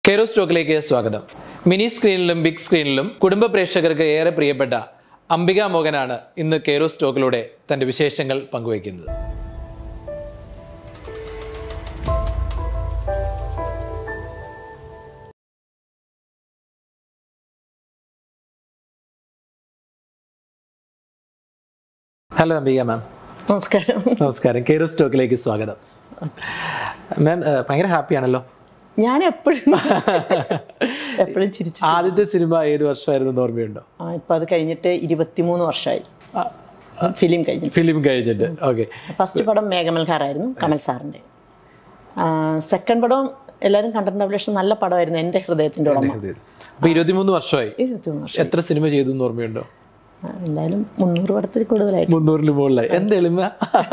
കെയറോ സ്റ്റോക്കിലേക്ക് സ്വാഗതം mini സ്ക്രീനിലും big സ്ക്രീനിലും കുടുംബ പ്രേക്ഷകർക്ക് ഏറെ പ്രിയപ്പെട്ട അംബിക മോഹനാണ് ഇന്ന് കെയറോ സ്റ്റോക്കിലൂടെ തന്റെ വിശേഷങ്ങൾ പങ്കുവയ്ക്കുന്നത് ഹലോ അംബിക മാം നമസ്കാരം നമസ്കാരം കെയറോ സ്റ്റോക്കിലേക്ക് സ്വാഗതം മാം ഏഹ്, ഭയങ്കര ഹാപ്പിയാണല്ലോ ഞാൻ എപ്പോഴും എപ്പോഴും ചിരിച്ചു ആദ്യത്തെ സിനിമ ഏത് വർഷമായിരുന്നു എന്ന് ഓർമ്മയുണ്ടോ ആ ഇപ്പൊ അത് കഴിഞ്ഞിട്ട് ഇരുപത്തിമൂന്ന് വർഷമായി ഫിലിം കഴിഞ്ഞിട്ട് ഫിലിം കഴിഞ്ഞിട്ട് ഓക്കെ ഫസ്റ്റ് പടം മേഘമൽഹാറായിരുന്നു കമൽ സാറിന്റെ സെക്കൻഡ് പടം എല്ലാവരും കണ്ടിട്ടുണ്ടാവില്ല പക്ഷെ നല്ല പടമായിരുന്നു എൻ്റെ ഹൃദയത്തിൻ്റെ ഉടമ അപ്പൊ ഇരുപത്തിമൂന്ന് വർഷമായി ഇരുപത്തിമൂന്ന് വർഷം എത്ര സിനിമ ചെയ്തു എന്ന് ഓർമ്മയുണ്ടോ ആ, എന്തായാലും മുന്നൂറ് പടത്തിൽ കൂടുതലായിട്ട് മുന്നൂറിൽ മുകളിലായി എന്ത് എളിമ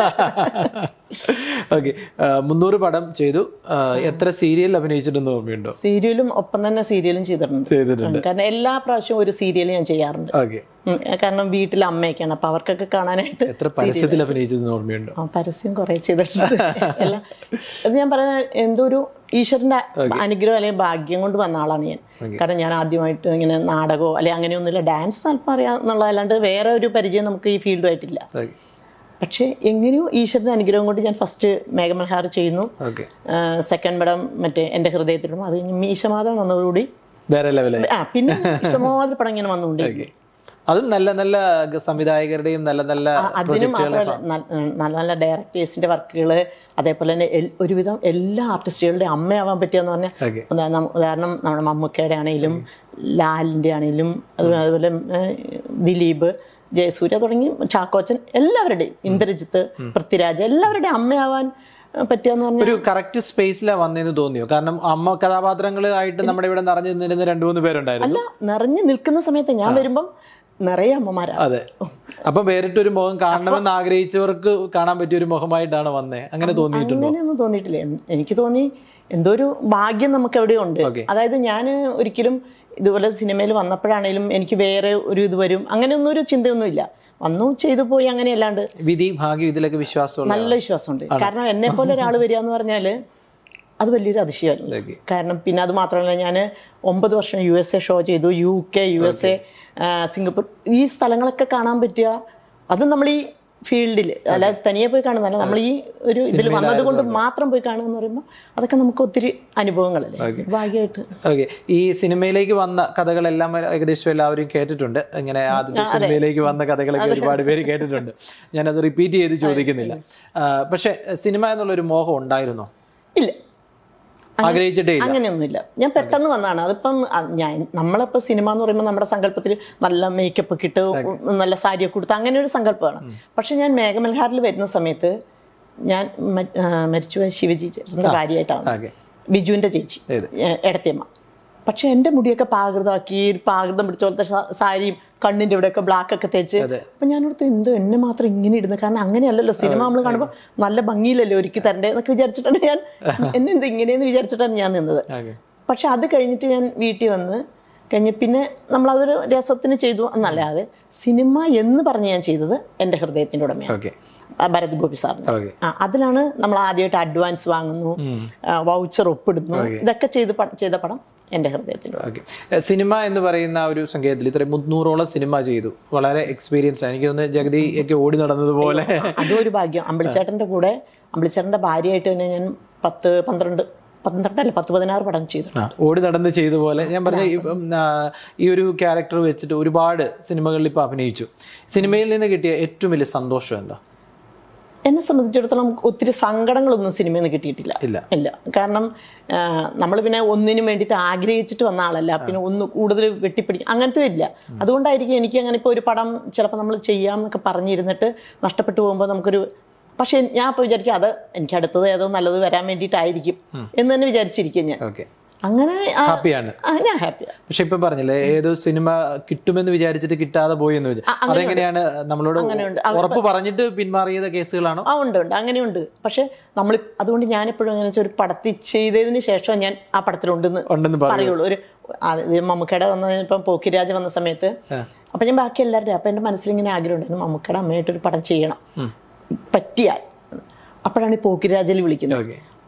ഓക്കെ മുന്നൂറ് പടം ചെയ്തു ആ, എത്ര സീരിയൽ അഭിനയിച്ചിട്ടുണ്ടെന്ന് ഓർമ്മയുണ്ടോ സീരിയലും ഒപ്പം തന്നെ സീരിയലും ചെയ്തിട്ടുണ്ട് ചെയ്തിട്ടുണ്ട് കാരണം എല്ലാ പ്രാവശ്യവും ഒരു സീരിയൽ ഞാൻ ചെയ്യാറുണ്ട് ഓക്കെ ഉം, കാരണം വീട്ടിൽ അമ്മയൊക്കെയാണ് അപ്പൊ അവർക്കൊക്കെ കാണാനായിട്ട് എത്ര പരസ്യത്തിൽ അഭിനയിച്ചതെന്ന് ഓർമ്മയുണ്ടോ ആ പരസ്യം കുറെ ചെയ്തിട്ടുണ്ട് എല്ലാം അത് ഞാൻ പറഞ്ഞ എന്തോ ഒരു ഈശ്വരന്റെ അനുഗ്രഹം അല്ലെങ്കിൽ ഭാഗ്യം കൊണ്ട് വന്ന ആളാണ് ഞാൻ കാരണം ഞാൻ ആദ്യമായിട്ട് ഇങ്ങനെ നാടകമോ അല്ലെങ്കിൽ അങ്ങനെയൊന്നുമില്ല ഡാൻസ് അല്പം അറിയാന്നുള്ളതല്ലാണ്ട് വേറെ ഒരു പരിചയം നമുക്ക് ഈ ഫീൽഡുമായിട്ടില്ല ഓക്കെ പക്ഷേ എങ്ങനെയോ ഈശ്വരന്റെ അനുഗ്രഹം കൊണ്ട് ഞാൻ ഫസ്റ്റ് മേഘമൽഹാർ ചെയ്യുന്നു ഓക്കെ സെക്കൻഡ് പടം മറ്റേ എൻ്റെ ഹൃദയത്തിലും അത് കഴിഞ്ഞ് മീശമാധവൻ വന്നതോടുകൂടി വേറെ ലെവലായി ആ പിന്നെ ഇഷ്ടമാതിരി പടം ഇങ്ങനെ വന്നുകൊണ്ടിരിക്കും അതും നല്ല നല്ല സംവിധായകരുടെയും നല്ല നല്ല അതിന് മാത്രമല്ല ന- നല്ല നല്ല ഡയറക്ടേഴ്സിന്റെ വർക്കുകൾ അതേപോലെ തന്നെ എൽ- ഒരുവിധം എല്ലാ ആർട്ടിസ്റ്റുകളുടെയും അമ്മയാവാൻ പറ്റിയെന്ന് പറഞ്ഞാൽ ഓക്കെ ഉദാ- നം- ഉദാഹരണം നമ്മുടെ മമ്മൂക്കയുടെ ആണെങ്കിലും ലാലിൻ്റെ ആണെങ്കിലും അത് അതുപോലെ ഏഹ്, ദിലീപ് ജയസൂര്യ തുടങ്ങി ചാക്കോച്ചൻ എല്ലാവരുടെയും ഇന്ദ്രജിത്ത് പൃഥ്വിരാജ് എല്ലാവരുടെയും അമ്മയാവാൻ ഏഹ്, പറ്റിയെന്ന് പറഞ്ഞാൽ ഒരു കറക്റ്റ് സ്പേസിലാണ് വന്നതെന്ന് തോന്നിയോ കാരണം അമ്മ കഥാപാത്രങ്ങളായിട്ട് നമ്മുടെ ഇവിടെ നിറഞ്ഞു നിന്നിരുന്ന രണ്ടു മൂന്ന് പേരുണ്ടായിരുന്നു അല്ല നിറഞ്ഞു നിൽക്കുന്ന സമയത്ത് ഞാൻ വരുമ്പം നിറയെ അമ്മമാരാ അതെ അപ്പൊ വേറിട്ടൊരു മുഖം കാണണമെന്ന് ആഗ്രഹിച്ചവർക്ക് കാണാൻ പറ്റിയ ഒരു മുഖമായിട്ടാണ് വന്നേ അങ്ങനെ തോന്നിയിട്ടുണ്ടോ അങ്ങനെയൊന്നും തോന്നിയിട്ടില്ല എൻ- എനിക്ക് തോന്നി എന്തോ ഒരു ഭാഗ്യം നമുക്ക് എവിടെയോ ഉണ്ട് Okay. അതായത് ഞാൻ ഒരിക്കലും ഇതുപോലെ സിനിമയിൽ വന്നപ്പോഴാണേലും എനിക്ക് വേറെ ഒരു ഇത് വരും അങ്ങനെയൊന്നും ഒരു ചിന്തയൊന്നുമില്ല വന്നു ചെയ്തു പോയി അങ്ങനെ അല്ലാണ്ട് വിധി ഭാഗ്യം ഇതിലൊക്കെ വിശ്വാസമുള്ള നല്ല വിശ്വാസമുണ്ട് കാരണം എന്നെ പോലെ ഒരാൾ വരിക എന്ന് പറഞ്ഞാൽ അത് വലിയൊരു അതിശയമായിരുന്നു Okay. കാരണം പിന്നെ അത് മാത്രമല്ല ഞാൻ ഒമ്പത് വർഷം യു എസ് എ ഷോ ചെയ്തു U K U S A Singapore ഈ സ്ഥലങ്ങളൊക്കെ കാണാൻ പറ്റുക അത് നമ്മൾ ഈ ഫീൽഡിൽ അല്ല തനിയെ പോയി കാണുന്നതല്ല നമ്മൾ ഈ ഒരു ഇതിൽ വന്നത് കൊണ്ട് മാത്രം പോയി കാണുക എന്ന് പറയുമ്പോൾ അതൊക്കെ നമുക്ക് ഒത്തിരി അനുഭവങ്ങളല്ലേ ഭാഗ്യമായിട്ട് ഓക്കെ ഈ സിനിമയിലേക്ക് വന്ന കഥകളെല്ലാം ഏകദേശം എല്ലാവരും കേട്ടിട്ടുണ്ട് ഇങ്ങനെ ആദ്യത്തെ സിനിമയിലേക്ക് വന്ന കഥകളൊക്കെ ഒരുപാട് പേര് കേട്ടിട്ടുണ്ട് ഞാനത് റിപ്പീറ്റ് ചെയ്ത് ചോദിക്കുന്നില്ല ആ, പക്ഷെ സിനിമ എന്നുള്ളൊരു മോഹം ഉണ്ടായിരുന്നോ ഇല്ല ആഗ്രഹിച്ചിട്ടേ ഇല്ല അങ്ങനെയൊന്നുമില്ല ഞാൻ പെട്ടെന്ന് വന്നതാണ് അതിപ്പം അ- ഞാൻ നമ്മളിപ്പോൾ സിനിമ എന്ന് പറയുമ്പോൾ നമ്മുടെ സങ്കല്പത്തിൽ നല്ല മേക്കപ്പ് ഒക്കെ ഇട്ട് നല്ല സാരിയൊക്കെ കൊടുത്ത് അങ്ങനെ ഒരു സങ്കല്പമാണ് പക്ഷെ ഞാൻ മേഘമൽഹാറിൽ വരുന്ന സമയത്ത് ഞാൻ മ- ആ, മരിച്ചുപോയ ശിവജി ചേട്ടൻ്റെ ഭാര്യയായിട്ടാണ് ഓക്കെ ബിജുവിൻ്റെ ചേച്ചി ഏത്? ഏ- എടത്തിയമ്മ പക്ഷെ എൻ്റെ മുടിയൊക്കെ പാകൃതമാക്കി ഒരു പാകൃതം പിടിച്ച പോലത്തെ സാ- സാരിയും കണ്ണിൻ്റെ ഇവിടെയൊക്കെ ബ്ലാക്ക് ഒക്കെ തേച്ച് അതെ. അപ്പൊ ഞാനോടത്ത് എന്തോ എന്നെ മാത്രം ഇങ്ങനെ ഇടുന്നത് കാരണം അങ്ങനെയല്ലല്ലോ സിനിമ നമ്മൾ കാണുമ്പോൾ നല്ല ഭംഗിയിലല്ലേ ഒരുക്കി തരണ്ടേ എന്നൊക്കെ വിചാരിച്ചിട്ടാണ് ഞാൻ എന്നെ എന്ത് ഇങ്ങനെയെന്ന് വിചാരിച്ചിട്ടാണ് ഞാൻ നിന്നത് ഓക്കെ പക്ഷെ അത് കഴിഞ്ഞിട്ട് ഞാൻ വീട്ടിൽ വന്ന് കഴിഞ്ഞ് പിന്നെ നമ്മളതൊരു രസത്തിന് ചെയ്തു എന്നല്ലാതെ സിനിമ എന്ന് പറഞ്ഞ് ഞാൻ ചെയ്തത് എൻ്റെ ഹൃദയത്തിൻ്റെ ഉടമയാണ് ഓക്കെ ആ, ഭരത് ഗോപി സാറിന് ഓക്കെ ആ അതിലാണ് നമ്മൾ ആദ്യമായിട്ട് അഡ്വാൻസ് വാങ്ങുന്നു വൗച്ചർ ഒപ്പിടുന്നു ഇതൊക്കെ ചെയ്ത് പ- ചെയ്ത പടം എൻ്റെ ഹൃദയത്തിൻ്റെ ഓക്കെ സിനിമ എന്ന് പറയുന്ന ആ ഒരു സങ്കേതത്തിൽ ഇത്രയും മുന്നൂറോളം സിനിമ ചെയ്തു വളരെ എക്സ്പീരിയൻസ് എനിക്ക് തോന്നുന്നു ജഗതി ഒക്കെ ഓടി നടന്നതുപോലെ അതും ഒരു ഭാഗ്യം അമ്പിളിച്ചേട്ടൻ്റെ കൂടെ അമ്പിളിച്ചേട്ടൻ്റെ ഭാര്യയായിട്ട് തന്നെ ഞാൻ പത്ത് പന്ത്രണ്ട് പന്ത്രണ്ടല്ല പത്ത് പതിനാറ് പടം ചെയ്തു ആ, ഓടി നടന്ന് ചെയ്ത പോലെ ഞാൻ പറഞ്ഞ ഇപ്പം ആ, ഈ ഒരു ക്യാരക്ടർ വെച്ചിട്ട് ഒരുപാട് സിനിമകളിൽ ഇപ്പൊ അഭിനയിച്ചു സിനിമയിൽ നിന്ന് കിട്ടിയ ഏറ്റവും വലിയ സന്തോഷം എന്താ എന്നെ സംബന്ധിച്ചിടത്തോളം ഒത്തിരി സങ്കടങ്ങളൊന്നും സിനിമയിൽ നിന്ന് കിട്ടിയിട്ടില്ല ഇല്ല ഇല്ല കാരണം നമ്മൾ പിന്നെ ഒന്നിനും വേണ്ടിയിട്ട് ആഗ്രഹിച്ചിട്ട് വന്ന ആളല്ല പിന്നെ ഒന്ന് കൂടുതൽ വെട്ടിപ്പിടിക്കും അങ്ങനത്തെ ഇല്ല അതുകൊണ്ടായിരിക്കും എനിക്ക് അങ്ങനെ ഇപ്പോൾ ഒരു പടം ചിലപ്പോൾ നമ്മൾ ചെയ്യാം എന്നൊക്കെ പറഞ്ഞിരുന്നിട്ട് നഷ്ടപ്പെട്ടു പോകുമ്പോൾ നമുക്കൊരു പക്ഷേ ഞാൻ ഇപ്പോൾ വിചാരിക്കും അത് എനിക്ക് അടുത്തത് ഏതോ നല്ലത് വരാൻ വേണ്ടിയിട്ടായിരിക്കും എന്ന് തന്നെ വിചാരിച്ചിരിക്കും ഞാൻ ഓക്കെ അങ്ങനെ ആ, ഹാപ്പിയാണ് ആ, ഞാൻ ഹാപ്പിയാണ് പക്ഷെ ഇപ്പൊ പറഞ്ഞില്ലേ ഏതോ സിനിമ കിട്ടുമെന്ന് വിചാരിച്ചിട്ട് കിട്ടാതെ പോയി എന്ന് വെച്ചാൽ അതെങ്ങനെയാണ് നമ്മളോട് അങ്ങനെയുണ്ട്. ഉറപ്പ് പറഞ്ഞിട്ട് പിന്മാറിയത് കേസുകളാണോ ആ ഉണ്ട് ഉണ്ട് അങ്ങനെയുണ്ട് പക്ഷെ നമ്മൾ അതുകൊണ്ട് ഞാനെപ്പോഴും അങ്ങനെ വെച്ചാൽ ഒരു പടത്തിൽ ചെയ്തതിന് ശേഷം ഞാൻ ആ പടത്തിലുണ്ടെന്ന് ഉണ്ടെന്ന് പറയും പറയുള്ളൂ ഒരു അത് ഇത് മമ്മൂക്കയുടെ വന്ന ഇപ്പം പോക്കിരാജ് വന്ന സമയത്ത് ആ. അപ്പം ഞാൻ ബാക്കി എല്ലാവരുടെയും അപ്പം എൻ്റെ മനസ്സിൽ ഇങ്ങനെ ആഗ്രഹം ഉണ്ടായിരുന്നു മമ്മൂക്കയുടെ അമ്മയായിട്ടൊരു പടം ചെയ്യണം പറ്റിയാൽ അപ്പോഴാണ് ഈ പോക്കിരാജിൽ വിളിക്കുന്നത് ഓക്കെ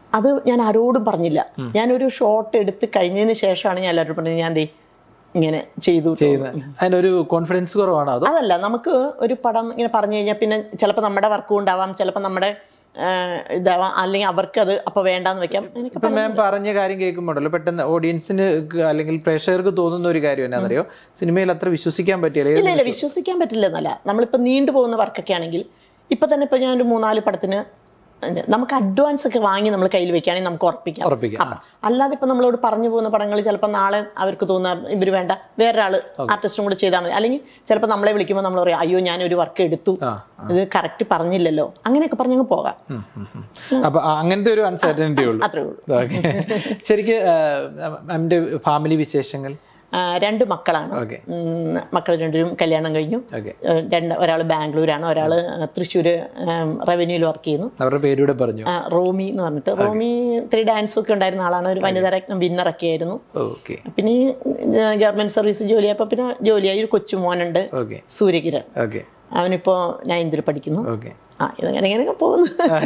അത് ഞാൻ ആരോടും പറഞ്ഞില്ല ഞാനൊരു ഷോട്ട് എടുത്ത് കഴിഞ്ഞതിന് ശേഷമാണ് ഞാൻ എല്ലാവരോടും പറഞ്ഞത് ഞാൻ ദേ ഇങ്ങനെ ചെയ്തു ട്ടോ. ചെയ്യുന്നത് അതിനൊരു കോൺഫിഡൻസ് കുറവാണോ അതോ അതല്ല നമുക്ക് ഒരു പടം ഇങ്ങനെ പറഞ്ഞു കഴിഞ്ഞാൽ പിന്നെ ചിലപ്പോൾ നമ്മുടെ വർക്കും ഉണ്ടാവാം ചിലപ്പോൾ നമ്മുടെ ആ, ഇതാവാം അല്ലെങ്കിൽ അവർക്ക് അത് അപ്പോൾ വേണ്ടാന്ന് വെക്കാം എനിക്ക് ഇപ്പൊ മാം പറഞ്ഞ കാര്യം കേൾക്കുമ്പോഴല്ലോ പെട്ടെന്ന് ഓഡിയൻസിന് അല്ലെങ്കിൽ പ്രേക്ഷകർക്ക് തോന്നുന്ന ഒരു കാര്യം എന്നാണെന്നറിയോ സിനിമയിൽ അത്ര വിശ്വസിക്കാൻ പറ്റില്ല ഇല്ല ഇല്ല വിശ്വസിക്കാൻ പറ്റില്ല എന്നല്ല നമ്മളിപ്പോൾ നീണ്ടു പോകുന്ന വർക്കൊക്കെ ആണെങ്കിൽ ഇപ്പൊ തന്നെ ഇപ്പൊ ഞാൻ ഒരു മൂന്നാല് പടത്തിന് ഉണ്ട്. നമുക്ക് അഡ്വാൻസ് ഒക്കെ വാങ്ങി നമ്മൾ കയ്യിൽ വെക്കുകയാണെങ്കിൽ നമുക്ക് ഉറപ്പിക്കാം ഉറപ്പിക്കാം അപ്പം അല്ലാതെ ഇപ്പൊ നമ്മളോട് പറഞ്ഞു പോകുന്ന പടങ്ങൾ ചിലപ്പോൾ നാളെ അവർക്ക് തോന്നുക ഇവർ വേണ്ട വേറൊരാള് ആർട്ടിസ്റ്റും കൂടെ ചെയ്താൽ മതി അല്ലെങ്കിൽ ചിലപ്പോൾ നമ്മളെ വിളിക്കുമ്പോൾ നമ്മൾ പറയും അയ്യോ ഞാൻ ഒരു വർക്ക് എടുത്തു ആ ഇത് കറക്റ്റ് പറഞ്ഞില്ലല്ലോ അങ്ങനെയൊക്കെ പറഞ്ഞങ്ങ് പോകാം ഉം, ഉം, ഉം. അപ്പൊ ആ, അങ്ങനത്തെ ഒരു അൺസർട്ടനിറ്റി ഉള്ളൂ അത്രേ ഉള്ളൂ ഓക്കെ ശരിക്ക് മാമിന്റെ ഫാമിലി വിശേഷങ്ങൾ ആ, രണ്ട് മക്കളാണ് ഓക്കെ ഉം, മക്കൾ രണ്ടുപേരും കല്യാണം കഴിഞ്ഞു ഓക്കെ ഏഹ് രണ്ട് ഒരാൾ ബാംഗ്ലൂരാണ് ഒരാൾ തൃശ്ശൂർ റവന്യൂവിൽ വർക്ക് ചെയ്യുന്നു അവരുടെ പേരൂടെ പറഞ്ഞു ആ, റോമി എന്ന് പറഞ്ഞിട്ട് റോമി ഇത്തിരി ഡാൻസും ഒക്കെ ഉണ്ടായിരുന്ന ആളാണ് ഒരു വനിതാ വിന്നറൊക്കെ ആയിരുന്നു ഓക്കെ പിന്നെ ഈ ഗവൺമെന്റ് സർവീസ് ജോലിയായപ്പോൾ പിന്നെ ജോലിയായി ഒരു കൊച്ചുമോനുണ്ട് ഓക്കെ സൂര്യകിരൺ ഓക്കെ അവനിപ്പോ നയൻതിൽ പഠിക്കുന്നു ഓക്കെ ആ ഇതങ്ങനെ ഇങ്ങനെയൊക്കെ പോകുന്നു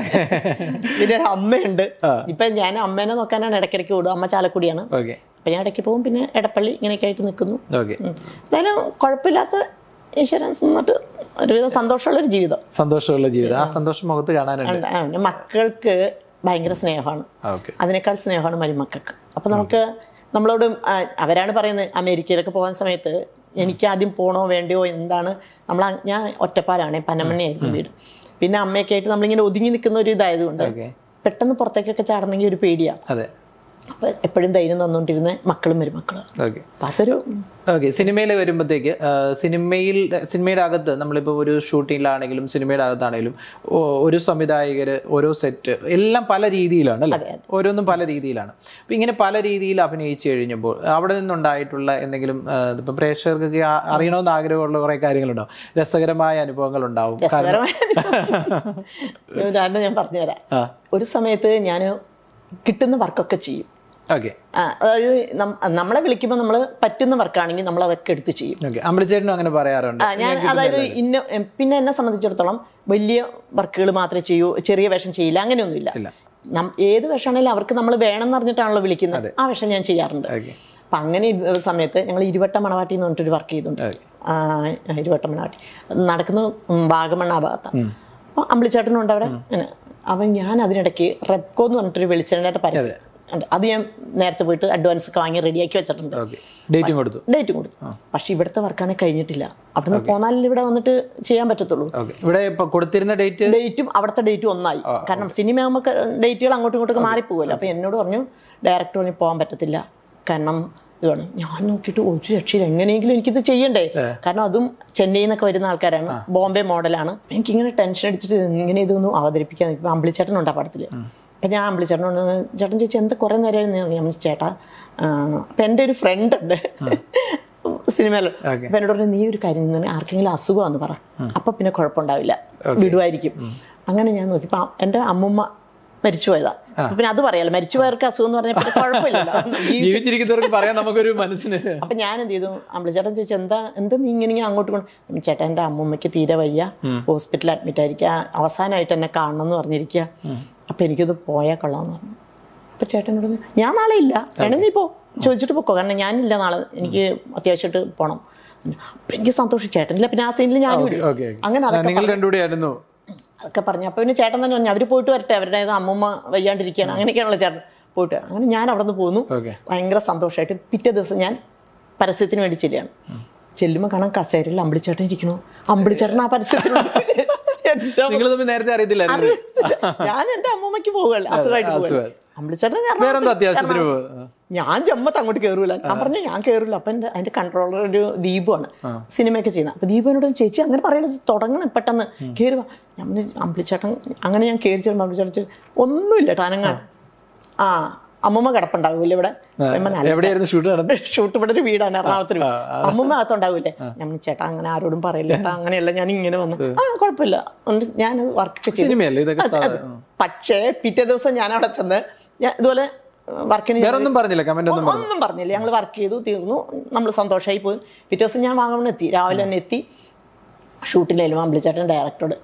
പിന്നെ ഒരു അമ്മയുണ്ട് ആ. ഇപ്പൊ ഞാൻ അമ്മേനെ നോക്കാനാണ് ഇടയ്ക്കിടയ്ക്ക് ഓടും അമ്മ ചാലക്കുടിയാണ് ഓക്കെ അപ്പൊ ഞാൻ ഇടയ്ക്ക് പോകും പിന്നെ എടപ്പള്ളി ഇങ്ങനെയൊക്കെ ആയിട്ട് നിൽക്കുന്നു ഓക്കെ ഉം. എന്തായാലും കുഴപ്പമില്ലാത്ത ഇൻഷുറൻസ് നിന്നിട്ട് ഒരുവിധം സന്തോഷമുള്ളൊരു ജീവിതം സന്തോഷമുള്ള ജീവിതം ആ സന്തോഷം മുഖത്ത് കാണാനുണ്ട് ഉണ്ട്. ആ, പിന്നെ മക്കൾക്ക് ഭയങ്കര സ്നേഹമാണ് ഓക്കെ അതിനേക്കാൾ സ്നേഹമാണ് മരുമക്കൾക്ക് അപ്പൊ നമുക്ക് നമ്മളോട് ആ, അവരാണ് പറയുന്നത് അമേരിക്കയിലൊക്കെ പോകാൻ സമയത്ത് എനിക്ക് ആദ്യം പോണോ വേണ്ടയോ എന്താണ് നമ്മൾ അ- ഞാൻ ഒറ്റപ്പാലാണ് പനമണിയായിരുന്നു വീട് പിന്നെ അമ്മയൊക്കെ ആയിട്ട് നമ്മളിങ്ങനെ ഒതുങ്ങി നിൽക്കുന്ന ഒരു ഇതായതുകൊണ്ട് ഓക്കെ പെട്ടെന്ന് പുറത്തേക്കൊക്കെ ചാടണമെങ്കിൽ ഒരു പേടിയാ അതെ അപ്പൊ എപ്പോഴും ധൈര്യം തന്നുകൊണ്ടിരുന്ന മക്കളും മരുമക്കളും ഓക്കെ അപ്പൊ അതൊരു ഓക്കെ സിനിമയിൽ വരുമ്പോഴത്തേക്ക് ആ, സിനിമയിൽ സിനിമയുടെ അകത്ത് നമ്മളിപ്പോൾ ഒരു ഷൂട്ടിങ്ങിലാണെങ്കിലും സിനിമയുടെ അകത്താണെങ്കിലും ഓ- ഒരു സംവിധായകര് ഓരോ സെറ്റ് എല്ലാം പല രീതിയിലാണ് അല്ലേ അതെ, അതെ. ഓരോന്നും പല രീതിയിലാണ് അപ്പം ഇങ്ങനെ പല രീതിയിൽ അഭിനയിച്ചു കഴിഞ്ഞപ്പോൾ അവിടെ നിന്നുണ്ടായിട്ടുള്ള എന്തെങ്കിലും ആ, ഇപ്പം പ്രേക്ഷകർക്ക് ആ- അറിയണമെന്ന് ആഗ്രഹമുള്ള കുറേ കാര്യങ്ങളുണ്ടാവും രസകരമായ അനുഭവങ്ങൾ ഉണ്ടാവും രസകരമായ ഒരു ഉദാഹരണം ഞാൻ പറഞ്ഞുതരാം ആ ഒരു സമയത്ത് ഞാൻ കിട്ടുന്ന വർക്കൊക്കെ ചെയ്യും ഓക്കെ ആ, അതായത് നം- നമ്മളെ വിളിക്കുമ്പോൾ നമ്മൾ പറ്റുന്ന വർക്കാണെങ്കിൽ നമ്മൾ അതൊക്കെ എടുത്ത് ചെയ്യും ഓക്കെ അമൃതചേട്ടനും അങ്ങനെ പറയാറുണ്ട് ആ, ഞാൻ അതായത് ഇന്ന എം, പിന്നെ എന്നെ സംബന്ധിച്ചിടത്തോളം വലിയ വർക്കുകൾ മാത്രമേ ചെയ്യൂ ചെറിയ വേഷം ചെയ്യില്ല അങ്ങനെയൊന്നുമില്ല ഇല്ല നം- ഏത് വേഷമാണെങ്കിലും അവർക്ക് നമ്മൾ വേണം എന്ന് പറഞ്ഞിട്ടാണല്ലോ വിളിക്കുന്നത് ആ വേഷം ഞാൻ ചെയ്യാറുണ്ട് ഓക്കെ അപ്പം അങ്ങനെ ഇത് സമയത്ത് ഞങ്ങൾ ഇരുവട്ട മണവാട്ടി എന്ന് പറഞ്ഞിട്ടൊരു വർക്ക് ചെയ്തിട്ടുണ്ട് ഓക്കെ ആ, ഇരുവട്ട മണവാട്ടി അത് നടക്കുന്നത് വാഗമൺ ആ ഭാഗത്താണ് അപ്പോൾ അമ്പിളിച്ചേട്ടനും ഉണ്ട് അവിടെ അങ്ങനെ അവൻ ഞാൻ അതിനിടയ്ക്ക് റെപ്കോ എന്ന് പറഞ്ഞിട്ടൊരു വെളിച്ചെണ്ണയുടെ പരസ്യം ഉണ്ട് അത് ഞാൻ നേരത്തെ പോയിട്ട് അഡ്വാൻസ് ഒക്കെ വാങ്ങി റെഡിയാക്കി വെച്ചിട്ടുണ്ട് ഓക്കെ ഡേറ്റും കൊടുത്തു ഡേറ്റും കൊടുത്തു പക്ഷെ ഇവിടുത്തെ വർക്കാണെങ്കിൽ കഴിഞ്ഞിട്ടില്ല അവിടുന്ന് പോന്നാലല്ലേ ഇവിടെ വന്നിട്ട് ചെയ്യാൻ പറ്റത്തുള്ളൂ ഓക്കെ ഇവിടെ ഇപ്പൊ കൊടുത്തിരുന്ന ഡേറ്റ് ഡേറ്റും അവിടുത്തെ ഡേറ്റും ഒന്നായി കാരണം സിനിമ ആകുമ്പോൾ ഡേറ്റുകൾ അങ്ങോട്ടും ഇങ്ങോട്ടൊക്കെ മാറിപ്പോകുമല്ലോ അപ്പോൾ എന്നോട് പറഞ്ഞു ഡയറക്ടർ പറഞ്ഞു പോകാൻ പറ്റത്തില്ല കാരണം ഇതാണ് ഞാൻ നോക്കിയിട്ട് ഒരു രക്ഷയില്ല എങ്ങനെയെങ്കിലും എനിക്കിത് ചെയ്യണ്ടേ കാരണം അതും ചെന്നൈയിൽ നിന്നൊക്കെ വരുന്ന ആൾക്കാരാണ് ബോംബെ മോഡലാണ് എനിക്കിങ്ങനെ ടെൻഷൻ അടിച്ചിട്ട് ഇങ്ങനെ ഇതൊന്നും അവതരിപ്പിക്കാൻ ഇപ്പം അമ്പിളിച്ചേട്ടനുണ്ട് ആ പടത്തിൽ അപ്പം ഞാൻ അമ്പിളിച്ചേട്ടനോട് ചേട്ടൻ ചോദിച്ചു എന്താ കുറേ നേരം ഞാൻ പറഞ്ഞു, ചേട്ടാ അപ്പം എൻ്റെ ഒരു ഫ്രണ്ട് ഉണ്ട് സിനിമയിൽ Okay. അപ്പം എന്നോട് പറഞ്ഞു നീ ഒരു കാര്യം തന്നെ ആർക്കെങ്കിലും അസുഖമാണെന്ന് പറ അപ്പം പിന്നെ കുഴപ്പമുണ്ടാവില്ല വിടുമായിരിക്കും അങ്ങനെ ഞാൻ നോക്കി ഇപ്പം എൻ്റെ അമ്മുമ്മ മരിച്ചു പോയതാ അപ്പൊ പിന്നെ അത് പറയാലോ മരിച്ചുപോയവർക്ക് അസുഖം എന്ന് പറഞ്ഞാൽ പിന്നെ കുഴപ്പമില്ലല്ലോ ജീവിച്ച- ജീവിച്ചിരിക്കുന്നവർക്ക് പറയാൻ നമുക്കൊരു മനസ്സിന് അപ്പൊ ഞാൻ എന്ത് ചെയ്തു അമ്പിളിച്ചേട്ടൻ ചോദിച്ചു എന്താ എന്താ നീ ഇങ്ങനെ ഇങ്ങനെ അങ്ങോട്ട് കൊണ്ട് ചേട്ടാ എൻ്റെ അമ്മൂമ്മയ്ക്ക് തീരെ വയ്യ ഹോസ്പിറ്റലിൽ അഡ്മിറ്റ് ആയിരിക്കുക അവസാനമായിട്ട് എന്നെ കാണണം എന്ന് പറഞ്ഞിരിക്കുക അപ്പൊ എനിക്കത് പോയാൽ കൊള്ളാമെന്ന് പറഞ്ഞു അപ്പൊ ചേട്ടനോട് പറഞ്ഞു, ഞാൻ നാളെ ഇല്ല വേണേ നീ പോ ചോദിച്ചിട്ട് പൊക്കോ കാരണം ഞാനില്ല നാളെ എനിക്ക് അത്യാവശ്യമായിട്ട് പോകണം അപ്പൊ എനിക്ക് സന്തോഷം ചേട്ടനില്ല പിന്നെ ആ സീനിൽ ഞാനും ഇല്ല. ഓക്കെ അങ്ങനെ അതൊക്കെ നിങ്ങൾ രണ്ടുകൂടി ആയിരുന്നു അതൊക്കെ പറഞ്ഞു അപ്പോൾ പിന്നെ ചേട്ടൻ തന്നെ പറഞ്ഞു അവർ പോയിട്ട് വരട്ടെ അവരുടെ ഏത് അമ്മൂമ്മ വയ്യാണ്ടിരിക്കുകയാണ് അങ്ങനെയൊക്കെയാണല്ലോ ചേട്ടൻ പോയിട്ട് അങ്ങനെ ഞാൻ അവിടെ നിന്ന് പോന്നു ഓക്കെ ഭയങ്കര സന്തോഷമായിട്ട് പിറ്റേ ദിവസം ഞാൻ പരസ്യത്തിന് വേണ്ടി ചെല്ലുകയാണ് ചെല്ലുമ്പോൾ കാണാൻ കസേരയിൽ അമ്പിളിച്ചേട്ടൻ ഇരിക്കണു അമ്പിളിച്ചേട്ടൻ ആ പരസ്യത്തിലുണ്ട് എൻ്റെ അമ്മ- നിങ്ങൾ തമ്മിൽ നേരത്തെ അറിയത്തില്ലായിരുന്നു ഞാൻ എൻ്റെ അമ്മൂമ്മയ്ക്ക് പോവുകയല്ല അസുഖമായിട്ട് പോവുകയല്ല അസുഖം. അമ്പിളിച്ചേട്ടൻ വേറെന്താ എറണാകുളത്ത് അത്യാവശ്യത്തിന് എറണാകുളത്ത്. പോകും ഞാൻ ജമ്മത്ത് അങ്ങോട്ട് കയറൂല ഞാൻ പറഞ്ഞു ഞാൻ കയറില്ല അപ്പൊ എൻ്റെ അതിന്റെ കൺട്രോളർ ഒരു ദീപുമാണ് സിനിമയൊക്കെ ചെയ്യുന്നത് അപ്പൊ ദീപനോട് ചേച്ചി അങ്ങനെ പറയണത് തുടങ്ങണം പെട്ടെന്ന് കയറി വാ ഞാൻ പറഞ്ഞു, അമ്പിളിച്ചേട്ടൻ അങ്ങനെ ഞാൻ കയറി ചെല്ലുമ്പോൾ അമ്പിളിച്ചേട്ടൻ ചോദിച്ചു, ഒന്നുമില്ല ടാനങ്ങാൻ ആ അമ്മമ്മ കിടപ്പുണ്ടാവൂല്ലേ ഇവിടെ ഞാൻ പറഞ്ഞു, "അല്ല, എവിടെയായിരുന്നു ഷൂട്ട് നടന്നത് ഷൂട്ട് ഇവിടെ ഒരു വീടാണ് എറണാകുളത്തൊരു വീട് ആ, അമ്മമ്മ അകത്തുണ്ടാവൂലേ ഞാൻ പറഞ്ഞു, ചേട്ടാ അങ്ങനെ ആരോടും പറയില്ല ചേട്ടാ അങ്ങനെയല്ല ഞാൻ ഇങ്ങനെ വന്നു ആ കുഴപ്പമില്ല എന്നിട്ട് ഞാൻ വർക്കൊക്കെ ചെയ്തു സിനിമയല്ലേ ഇതൊക്കെ അത് അത് പക്ഷേ പിറ്റേ ദിവസം ഞാൻ അവിടെ ചെന്ന് ഞാൻ ഇതുപോലെ വർക്കിന് വേറെ ഒന്നും പറഞ്ഞില്ല കമന്റ് ഒന്നും ഒന്നും പറഞ്ഞില്ല ഞങ്ങൾ വർക്ക് ചെയ്തു തീർന്നു നമ്മൾ സന്തോഷമായി പോയി പിറ്റേ ദിവസം ഞാൻ വാങ്ങണം എത്തി രാവിലെ തന്നെ എത്തി ഷൂട്ടിലായാലും അമ്പിളിച്ചേട്ടൻ ഡയറക്ടറോട്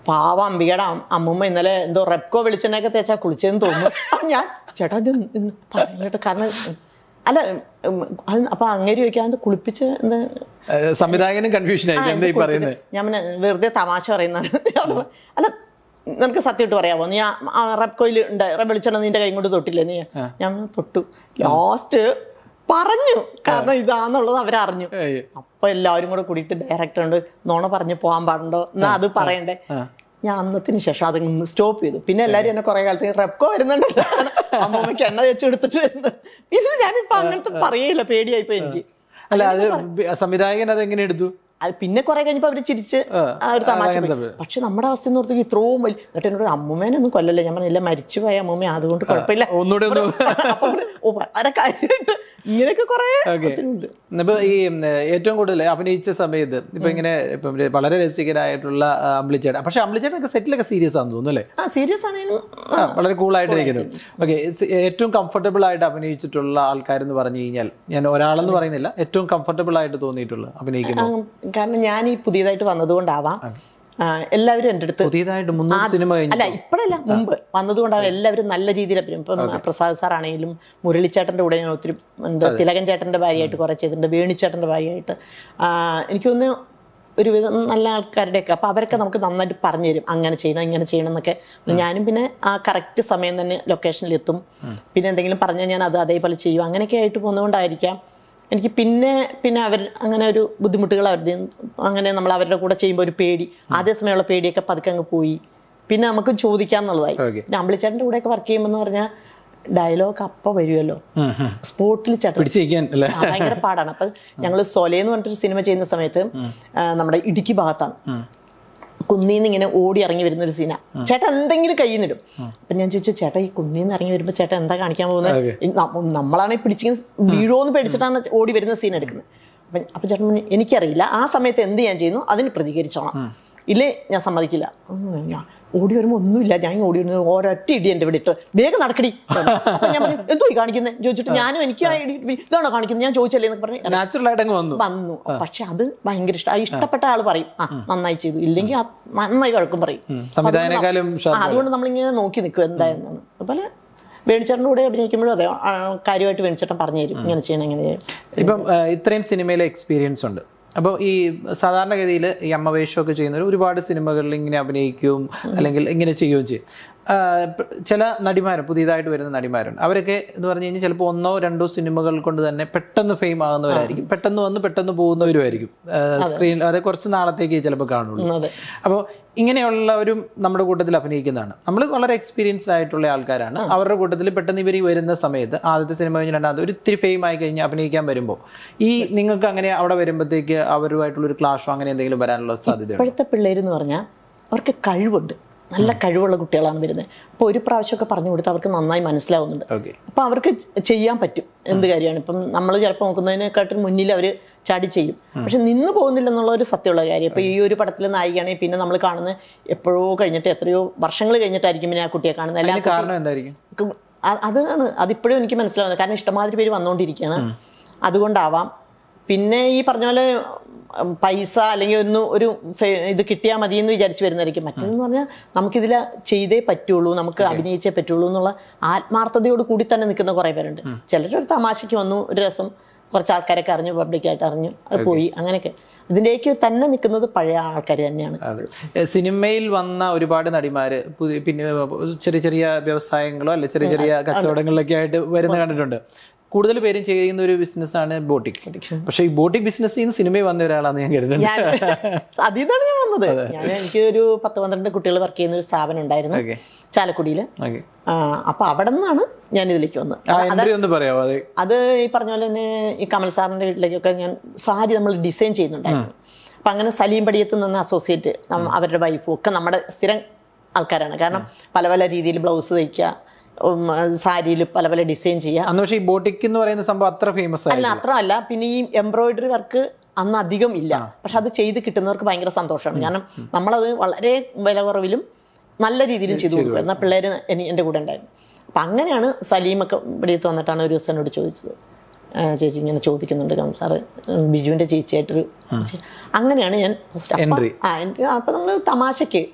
പാവ അംബികയുടെ അം- അമ്മൂമ്മ ഇന്നലെ എന്തോ റെപ്കോ വെളിച്ചെണ്ണയൊക്കെ തേച്ചാ കുളിച്ചതെന്ന് തോന്നുന്നു അപ്പൊ ഞാൻ ചേട്ടാ ഇത് ഇന്ന് പറഞ്ഞു കേട്ടോ കാരണം അല്ല ഉം, അത് അപ്പൊ അങ്ങേര് ചോദിക്കാൻ അത് കുളിപ്പിച്ച് എന്താ ഏഹ് സംവിധായകനും കൺഫ്യൂഷൻ ആയി എന്താ ഈ പറയുന്നത് ഞാൻ പിന്നെ വെറുതെ തമാശ പറയുന്നതാണ് ഞാൻ പറഞ്ഞു, അല്ല നിനക്ക് സത്യമായിട്ട് പറയാമോ നീ ആ റെപ്കോയിൽ ഉണ്ട് വെളിച്ചെണ്ണ നിന്റെ കൈ കൊണ്ട് തൊട്ടില്ലേ നീ ഞാൻ പറഞ്ഞു, തൊട്ടു ലാസ്റ്റ് പറഞ്ഞു കാരണം ഇതാന്നുള്ളത് അവരറിഞ്ഞു ഏയ്. അപ്പൊ എല്ലാവരും കൂടെ കൂടിയിട്ട് ഡയറക്ടർ ഉണ്ട് നോണ പറഞ്ഞ് പോകാൻ പാടുണ്ടോ എന്നാ അത് പറയണ്ടേ ആ. ഞാൻ അന്നത്തിന് ശേഷം അത് സ്റ്റോപ്പ് ചെയ്തു പിന്നെ എല്ലാരും എന്നെ കുറെ കാലത്ത് റെപ്കോ വരുന്നുണ്ട് അമ്മമ്മയ്ക്ക് എണ്ണ വെച്ച് എടുത്തിട്ട് വരുന്നു പിന്നെ ഞാനിപ്പോ അങ്ങനത്തെ പറയില്ല പേടിയായിപ്പോ എനിക്ക് അല്ല അത് ബി- സംവിധായകൻ അത് എങ്ങനെ എടുത്തു അത് പിന്നെ കുറെ കഴിഞ്ഞപ്പോ അവര് ചിരിച്ച് ആ, ആ ഒരു തമാശ അതങ്ങനെ പോയി. പക്ഷെ നമ്മുടെ അവസ്ഥ എന്ന് ഓർത്തേക്ക് ഇത്രയും വലിയ എന്നിട്ട് എന്നോട് അമ്മൂമ്മേനൊന്നും കൊല്ലല്ലേ ഞാൻ പറഞ്ഞില്ല മരിച്ചുപോയ അമ്മൂമ്മ അതുകൊണ്ട് കുഴപ്പമില്ല ഒന്നുകൂടെ ഒന്ന് അപ്പൊ പറഞ്ഞു, ഓ വളരെ കാര്യമായിട്ട് ഇങ്ങനെയൊക്കെ കുറെ ഓക്കെ ഉണ്ട് ഇപ്പൊ ഈ ഉം, ഏറ്റവും കൂടുതൽ അഭിനയിച്ച സമയത്ത് ഇപ്പൊ ഇങ്ങനെ ഇപ്പം ഒരു വളരെ രസികനായിട്ടുള്ള ആ, അമ്പിളിച്ചേട്ടൻ പക്ഷെ അമ്പിളിച്ചേട്ടനൊക്കെ സെറ്റിലൊക്കെ സീരിയസ് ആണെന്ന് തോന്നുന്നു അല്ലേ ആ സീരിയസ് ആണെങ്കിലും ആ, വളരെ കൂളായിട്ട് ഇരിക്കുന്നു ഓക്കെ ഏറ്റവും കംഫർട്ടബിൾ ആയിട്ട് അഭിനയിച്ചിട്ടുള്ള ആൾക്കാരെന്ന് പറഞ്ഞു കഴിഞ്ഞാൽ ഞാൻ ഒരാളെന്ന് പറയുന്നില്ല ഏറ്റവും കംഫർട്ടബിൾ ആയിട്ട് തോന്നിയിട്ടുള്ള അഭിനയിക്കുന്നു കാരണം ഞാൻ ഈ പുതിയതായിട്ട് വന്നതുകൊണ്ടാവാം ആ, എല്ലാവരും എൻ്റെ അടുത്ത് പുതിയതായിട്ട് മുന്നൂറ് സിനിമ കഴിഞ്ഞു അല്ല ഇപ്പോഴല്ല മുമ്പ് വന്നതുകൊണ്ടാവും എല്ലാവരും നല്ല രീതിയിൽ അഭിനയം ഇപ്പം പ്രസാദ് സാർ ആണെങ്കിലും മുരളിച്ചേട്ടൻ്റെ കൂടെ ഞാൻ ഒത്തിരി എന്താ തിലകൻ ചേട്ടൻ്റെ ഭാര്യയായിട്ട് കുറേ ചെയ്തിട്ടുണ്ട് വേണിച്ചേട്ടൻ്റെ ഭാര്യയായിട്ട് ആ, എനിക്ക് തോന്നുന്നു ഒരുവിധം നല്ല ആൾക്കാരുടെയൊക്കെ അപ്പോൾ അവരൊക്കെ നമുക്ക് നന്നായിട്ട് പറഞ്ഞു തരും അങ്ങനെ ചെയ്യണം ഇങ്ങനെ ചെയ്യണം എന്നൊക്കെ ഞാനും പിന്നെ ആ കറക്റ്റ് സമയം തന്നെ ലൊക്കേഷനിലെത്തും പിന്നെ എന്തെങ്കിലും പറഞ്ഞാൽ ഞാൻ അത് അതേപോലെ ചെയ്യും അങ്ങനെയൊക്കെ ആയിട്ട് പോകുന്നതുകൊണ്ടായിരിക്കാം എനിക്ക് പിന്നെ പിന്നെ അവർ അങ്ങനെ ഒരു ബുദ്ധിമുട്ടുകൾ അവരുടെ അങ്ങനെ നമ്മൾ അവരുടെ കൂടെ ചെയ്യുമ്പോൾ ഒരു പേടി ആദ്യ സമയമുള്ള പേടിയൊക്കെ പതുക്കെ അങ്ങ് പോയി പിന്നെ നമുക്ക് ചോദിക്കാം എന്നുള്ളതായി Okay. പിന്നെ അമ്പിളിച്ചേട്ടൻ്റെ കൂടെയൊക്കെ വർക്ക് ചെയ്യുമ്പോൾ എന്ന് പറഞ്ഞാൽ ഡയലോഗ് അപ്പം വരുമല്ലോ ഉം, ഉം. സ്പോട്ടിൽ ചേട്ടൻ പിടിച്ചിരിക്കാൻ അല്ലേ ആ, ഭയങ്കര പാടാണ് അപ്പം ഞങ്ങൾ സൊലേ എന്ന് പറഞ്ഞിട്ടൊരു സിനിമ ചെയ്യുന്ന സമയത്ത് ആ, നമ്മുടെ ഇടുക്കി ഭാഗത്താണ് ഉം. കുന്നീന്ന് ഇങ്ങനെ ഓടി ഇറങ്ങി വരുന്ന ഒരു സീന ചേട്ടൻ എന്തെങ്കിലും കയ്യിൽ നിന്നിടും അപ്പൊ ഞാൻ ചോദിച്ചു ചേട്ടാ ഈ കുന്നീന്ന് ഇറങ്ങി വരുമ്പോ ചേട്ടൻ എന്താ കാണിക്കാൻ പോകുന്നത് Okay. ഈ ന- നമ്മളാണെങ്കിൽ പിടിച്ചിങ്ങനെ വീഴോന്ന് പേടിച്ചിട്ടാണ് ഓടി വരുന്ന സീൻ എടുക്കുന്നത് അപ്പൊ അപ്പൊ ചേട്ടൻ പറഞ്ഞു, എനിക്കറിയില്ല ആ സമയത്ത് എന്ത് ഞാൻ ചെയ്യുന്നു അതിന് പ്രതികരിച്ചോണം ഇല്ലേ ഞാൻ സമ്മതിക്കില്ല ഉം, ഞാൻ ഓടി വരുമ്പോ ഒന്നുമില്ല ഞാൻ ഇങ്ങ് ഓടി വരുന്നത് ഒരൊറ്റ ഇടി എന്റെ ഇവിടെ ഇട്ട് വേഗം നടക്കടി അപ്പൊ ഞാൻ പറഞ്ഞു എന്തോ ഈ കാണിക്കുന്നത് ചോദിച്ചിട്ട് ഞാനും എനിക്ക് ആ ഇടി ഇതാണോ കാണിക്കുന്നത് ഞാൻ ചോദിച്ചല്ലേ എന്നൊക്കെ പറഞ്ഞു നാച്ചുറൽ ആയിട്ട് അങ്ങ് വന്നു വന്നു പക്ഷെ അത് ഭയങ്കര ഇഷ്ടം ഇഷ്ടപ്പെട്ട ആൾ പറയും ആ നന്നായി ചെയ്തു ഇല്ലെങ്കിൽ ആ നന്നായി വഴക്കും പറയും ഉം. സംവിധായകനെക്കാളും ആ, അതുകൊണ്ട് നമ്മളിങ്ങനെ നോക്കി നിൽക്കും എന്തായെന്നാണ് അതുപോലെ വേണിച്ചേട്ടൻ്റെ കൂടെ അഭിനയിക്കുമ്പോഴും അതെ ആ, കാര്യമായിട്ട് വേണിച്ചേട്ടൻ പറഞ്ഞു തരും ഇങ്ങനെ ചെയ്യണം ഇങ്ങനെ ചെയ്യണം ഇപ്പം ആ, ഇത്രയും സിനിമയിലെ എക്സ്പീരിയൻസ് ഉണ്ട് അപ്പോൾ ഈ സാധാരണഗതിയിൽ ഈ അമ്മ വേഷമൊക്കെ ചെയ്യുന്നവർ ഒരുപാട് സിനിമകളിൽ ഇങ്ങനെ അഭിനയിക്കുകയും അല്ലെങ്കിൽ ഇങ്ങനെ ചെയ്യുകയും ചെയ്യും ആ, പ- ചില നടിമാർ പുതിയതായിട്ട് വരുന്ന നടിമാരുണ്ട് അവരൊക്കെ എന്ന് പറഞ്ഞു കഴിഞ്ഞാൽ ചിലപ്പോൾ ഒന്നോ രണ്ടോ സിനിമകൾ കൊണ്ട് തന്നെ പെട്ടെന്ന് ഫെയിം ആകുന്നവരായിരിക്കും പെട്ടെന്ന് വന്ന് പെട്ടെന്ന് പോകുന്നവരുമായിരിക്കും സ്ക്രീനിൽ അത് കുറച്ച് നാളത്തേക്ക് ചിലപ്പോൾ കാണുള്ളൂ ഉം, അതെ അപ്പോൾ ഇങ്ങനെയുള്ളവരും നമ്മുടെ കൂട്ടത്തിൽ അഭിനയിക്കുന്നതാണ് നമ്മൾ വളരെ എക്സ്പീരിയൻസ്ഡ് ആയിട്ടുള്ള ആൾക്കാരാണ് അവരുടെ കൂട്ടത്തിൽ പെട്ടെന്ന് ഇവർ വരുന്ന സമയത്ത് ആദ്യത്തെ സിനിമ കഴിഞ്ഞ് രണ്ടാമത്തെ ഒരു ഇത്തിരി ഫെയിം ആയി കഴിഞ്ഞാൽ അഭിനയിക്കാൻ വരുമ്പോൾ ഈ നിങ്ങൾക്ക് അങ്ങനെ അവിടെ വരുമ്പോഴത്തേക്ക് അവരുമായിട്ടുള്ള ഒരു ക്ലാഷോ അങ്ങനെ എന്തെങ്കിലും വരാനുള്ള സാധ്യതയുണ്ട് ഇപ്പോഴത്തെ പിള്ളേരെന്ന് പറഞ്ഞാൽ അവർക്ക് കഴിവുണ്ട് നല്ല കഴിവുള്ള കുട്ടികളാണ് വരുന്നത് അപ്പോൾ ഒരു പ്രാവശ്യമൊക്കെ പറഞ്ഞു കൊടുത്താൽ അവർക്ക് നന്നായി മനസ്സിലാവുന്നുണ്ട് ഓക്കെ അപ്പോൾ അവർക്ക് ചെ- ചെയ്യാൻ പറ്റും എന്ത് കാര്യമാണ് ഇപ്പം നമ്മൾ ചിലപ്പോൾ നോക്കുന്നതിനെക്കാട്ടും മുന്നിൽ അവർ ചാടി ചെയ്യും പക്ഷെ നിന്ന് പോകുന്നില്ല എന്നുള്ള ഒരു സത്യമുള്ള കാര്യം ഇപ്പോൾ ഈ ഒരു പടത്തിൽ നായികയാണെങ്കിൽ പിന്നെ നമ്മൾ കാണുന്നത് എപ്പോഴോ കഴിഞ്ഞിട്ട് എത്രയോ വർഷങ്ങൾ കഴിഞ്ഞിട്ടായിരിക്കും പിന്നെ ആ കുട്ടിയെ കാണുന്നത് എല്ലാ അതിന് കാരണം എന്തായിരിക്കും ക്കും- അ- അതാണ് അതിപ്പോഴും എനിക്ക് മനസ്സിലാവുന്നത് കാരണം ഇഷ്ടമാതിരി പേര് വന്നുകൊണ്ടിരിക്കുകയാണ് അതുകൊണ്ടാവാം പിന്നെ ഈ പറഞ്ഞ പോലെ ഉം, പൈസ അല്ലെങ്കിൽ ഒന്ന് ഒരു ഫെ- ഇത് കിട്ടിയാൽ മതി എന്ന് വിചാരിച്ച് വരുന്നതായിരിക്കും മറ്റേതെന്ന് പറഞ്ഞാൽ നമുക്കിതിൽ ചെയ്തേ പറ്റുള്ളൂ നമുക്ക് അഭിനയിച്ചേ പറ്റുള്ളൂ എന്നുള്ള ആത്മാർത്ഥതയോട് കൂടി തന്നെ നിൽക്കുന്ന കുറേ പേരുണ്ട് ചിലരൊരു തമാശയ്ക്ക് വന്നു ഒരു രസം കുറച്ച് ആൾക്കാരൊക്കെ അറിഞ്ഞു പബ്ലിക്കായിട്ട് അറിഞ്ഞു അത് പോയി അങ്ങനെയൊക്കെ ഇതിലേക്ക് തന്നെ നിൽക്കുന്നത് പഴയ ആൾക്കാർ തന്നെയാണ് അതെ എ, സിനിമയിൽ വന്ന ഒരുപാട് നടിമാര് പുതിയ പിന്നെ ചെറിയ ചെറിയ വ്യവസായങ്ങളോ അല്ലെ ചെറിയ ചെറിയ കച്ചവടങ്ങളിലൊക്കെ ആയിട്ട് വരുന്ന കണ്ടിട്ടുണ്ട് കൂടുതൽ പേരും ചെയ്യുന്ന ഒരു ബിസിനസ്സാണ് ബോട്ടിക് പക്ഷേ ഈ ബോട്ടിക് ബിസിനസ്സിൽ നിന്ന് സിനിമയിൽ വന്ന ഒരാളാണ് ഞാൻ കരുതുന്നത് ഞാൻ അതിൽ നിന്നാണ് ഞാൻ വന്നത് ഞാൻ എനിക്ക് ഒരു പത്ത് പന്ത്രണ്ട് കുട്ടികൾ വർക്ക് ചെയ്യുന്ന ഒരു സ്ഥാപനം ഉണ്ടായിരുന്നു ഓക്കെ ചാലക്കുടിയിൽ ഓക്കെ അപ്പൊ അവിടെ നിന്നാണ് ഞാൻ ഇതിലേക്ക് വന്നത് ആ എൻട്രി ഒന്ന് പറയാമോ അത് അത് ഈ പറഞ്ഞ പോലെ തന്നെ ഈ കമൽ സാറിന്റെ വീട്ടിലേക്കൊക്കെ ഞാൻ സാരി നമ്മൾ ഡിസൈൻ ചെയ്യുന്നുണ്ടായിരുന്നു അപ്പൊ അങ്ങനെ സലീം പടിയത്ത് നിന്ന് അസോസിയേറ്റ് അവരുടെ വൈഫും ഒക്കെ നമ്മുടെ സ്ഥിരം ആൾക്കാരാണ് കാരണം പല പല രീതിയിൽ ബ്ലൗസ് തയ്ക്കുക സാരിയിൽ പല പല ഡിസൈൻ ചെയ്യുക അന്ന് പക്ഷേ ഈ ബോട്ടിക് എന്ന് പറയുന്ന സംഭവം അത്ര ഫേമസ് ആയി അല്ല അത്രമല്ല പിന്നെ ഈ എംബ്രോയിഡറി വർക്ക് അന്ന് അധികം ഇല്ല പക്ഷെ അത് ചെയ്ത് കിട്ടുന്നവർക്ക് ഭയങ്കര സന്തോഷമാണ് കാരണം നമ്മളത് വളരെ വില കുറവിലും നല്ല രീതിയിലും ചെയ്തു കൊടുക്കും എന്നാൽ പിള്ളേർ എൻ്റെ കൂടെ ഉണ്ടായിരുന്നു അപ്പം അങ്ങനെയാണ് സലീമൊക്കെ ഇവിടെയത്ത് വന്നിട്ടാണ് ഒരു ദിവസം എന്നോട് ചോദിച്ചത് ആ, ചേച്ചി ഇങ്ങനെ ചോദിക്കുന്നുണ്ട് കമൽ സാറ് ഉം, ബിജുവിൻ്റെ ചേച്ചിയായിട്ടൊരു ചേ- അങ്ങനെയാണ് ഞാൻ first അപ്പ- Entry. ആ അപ്പം നമ്മൾ തമാശയ്ക്ക്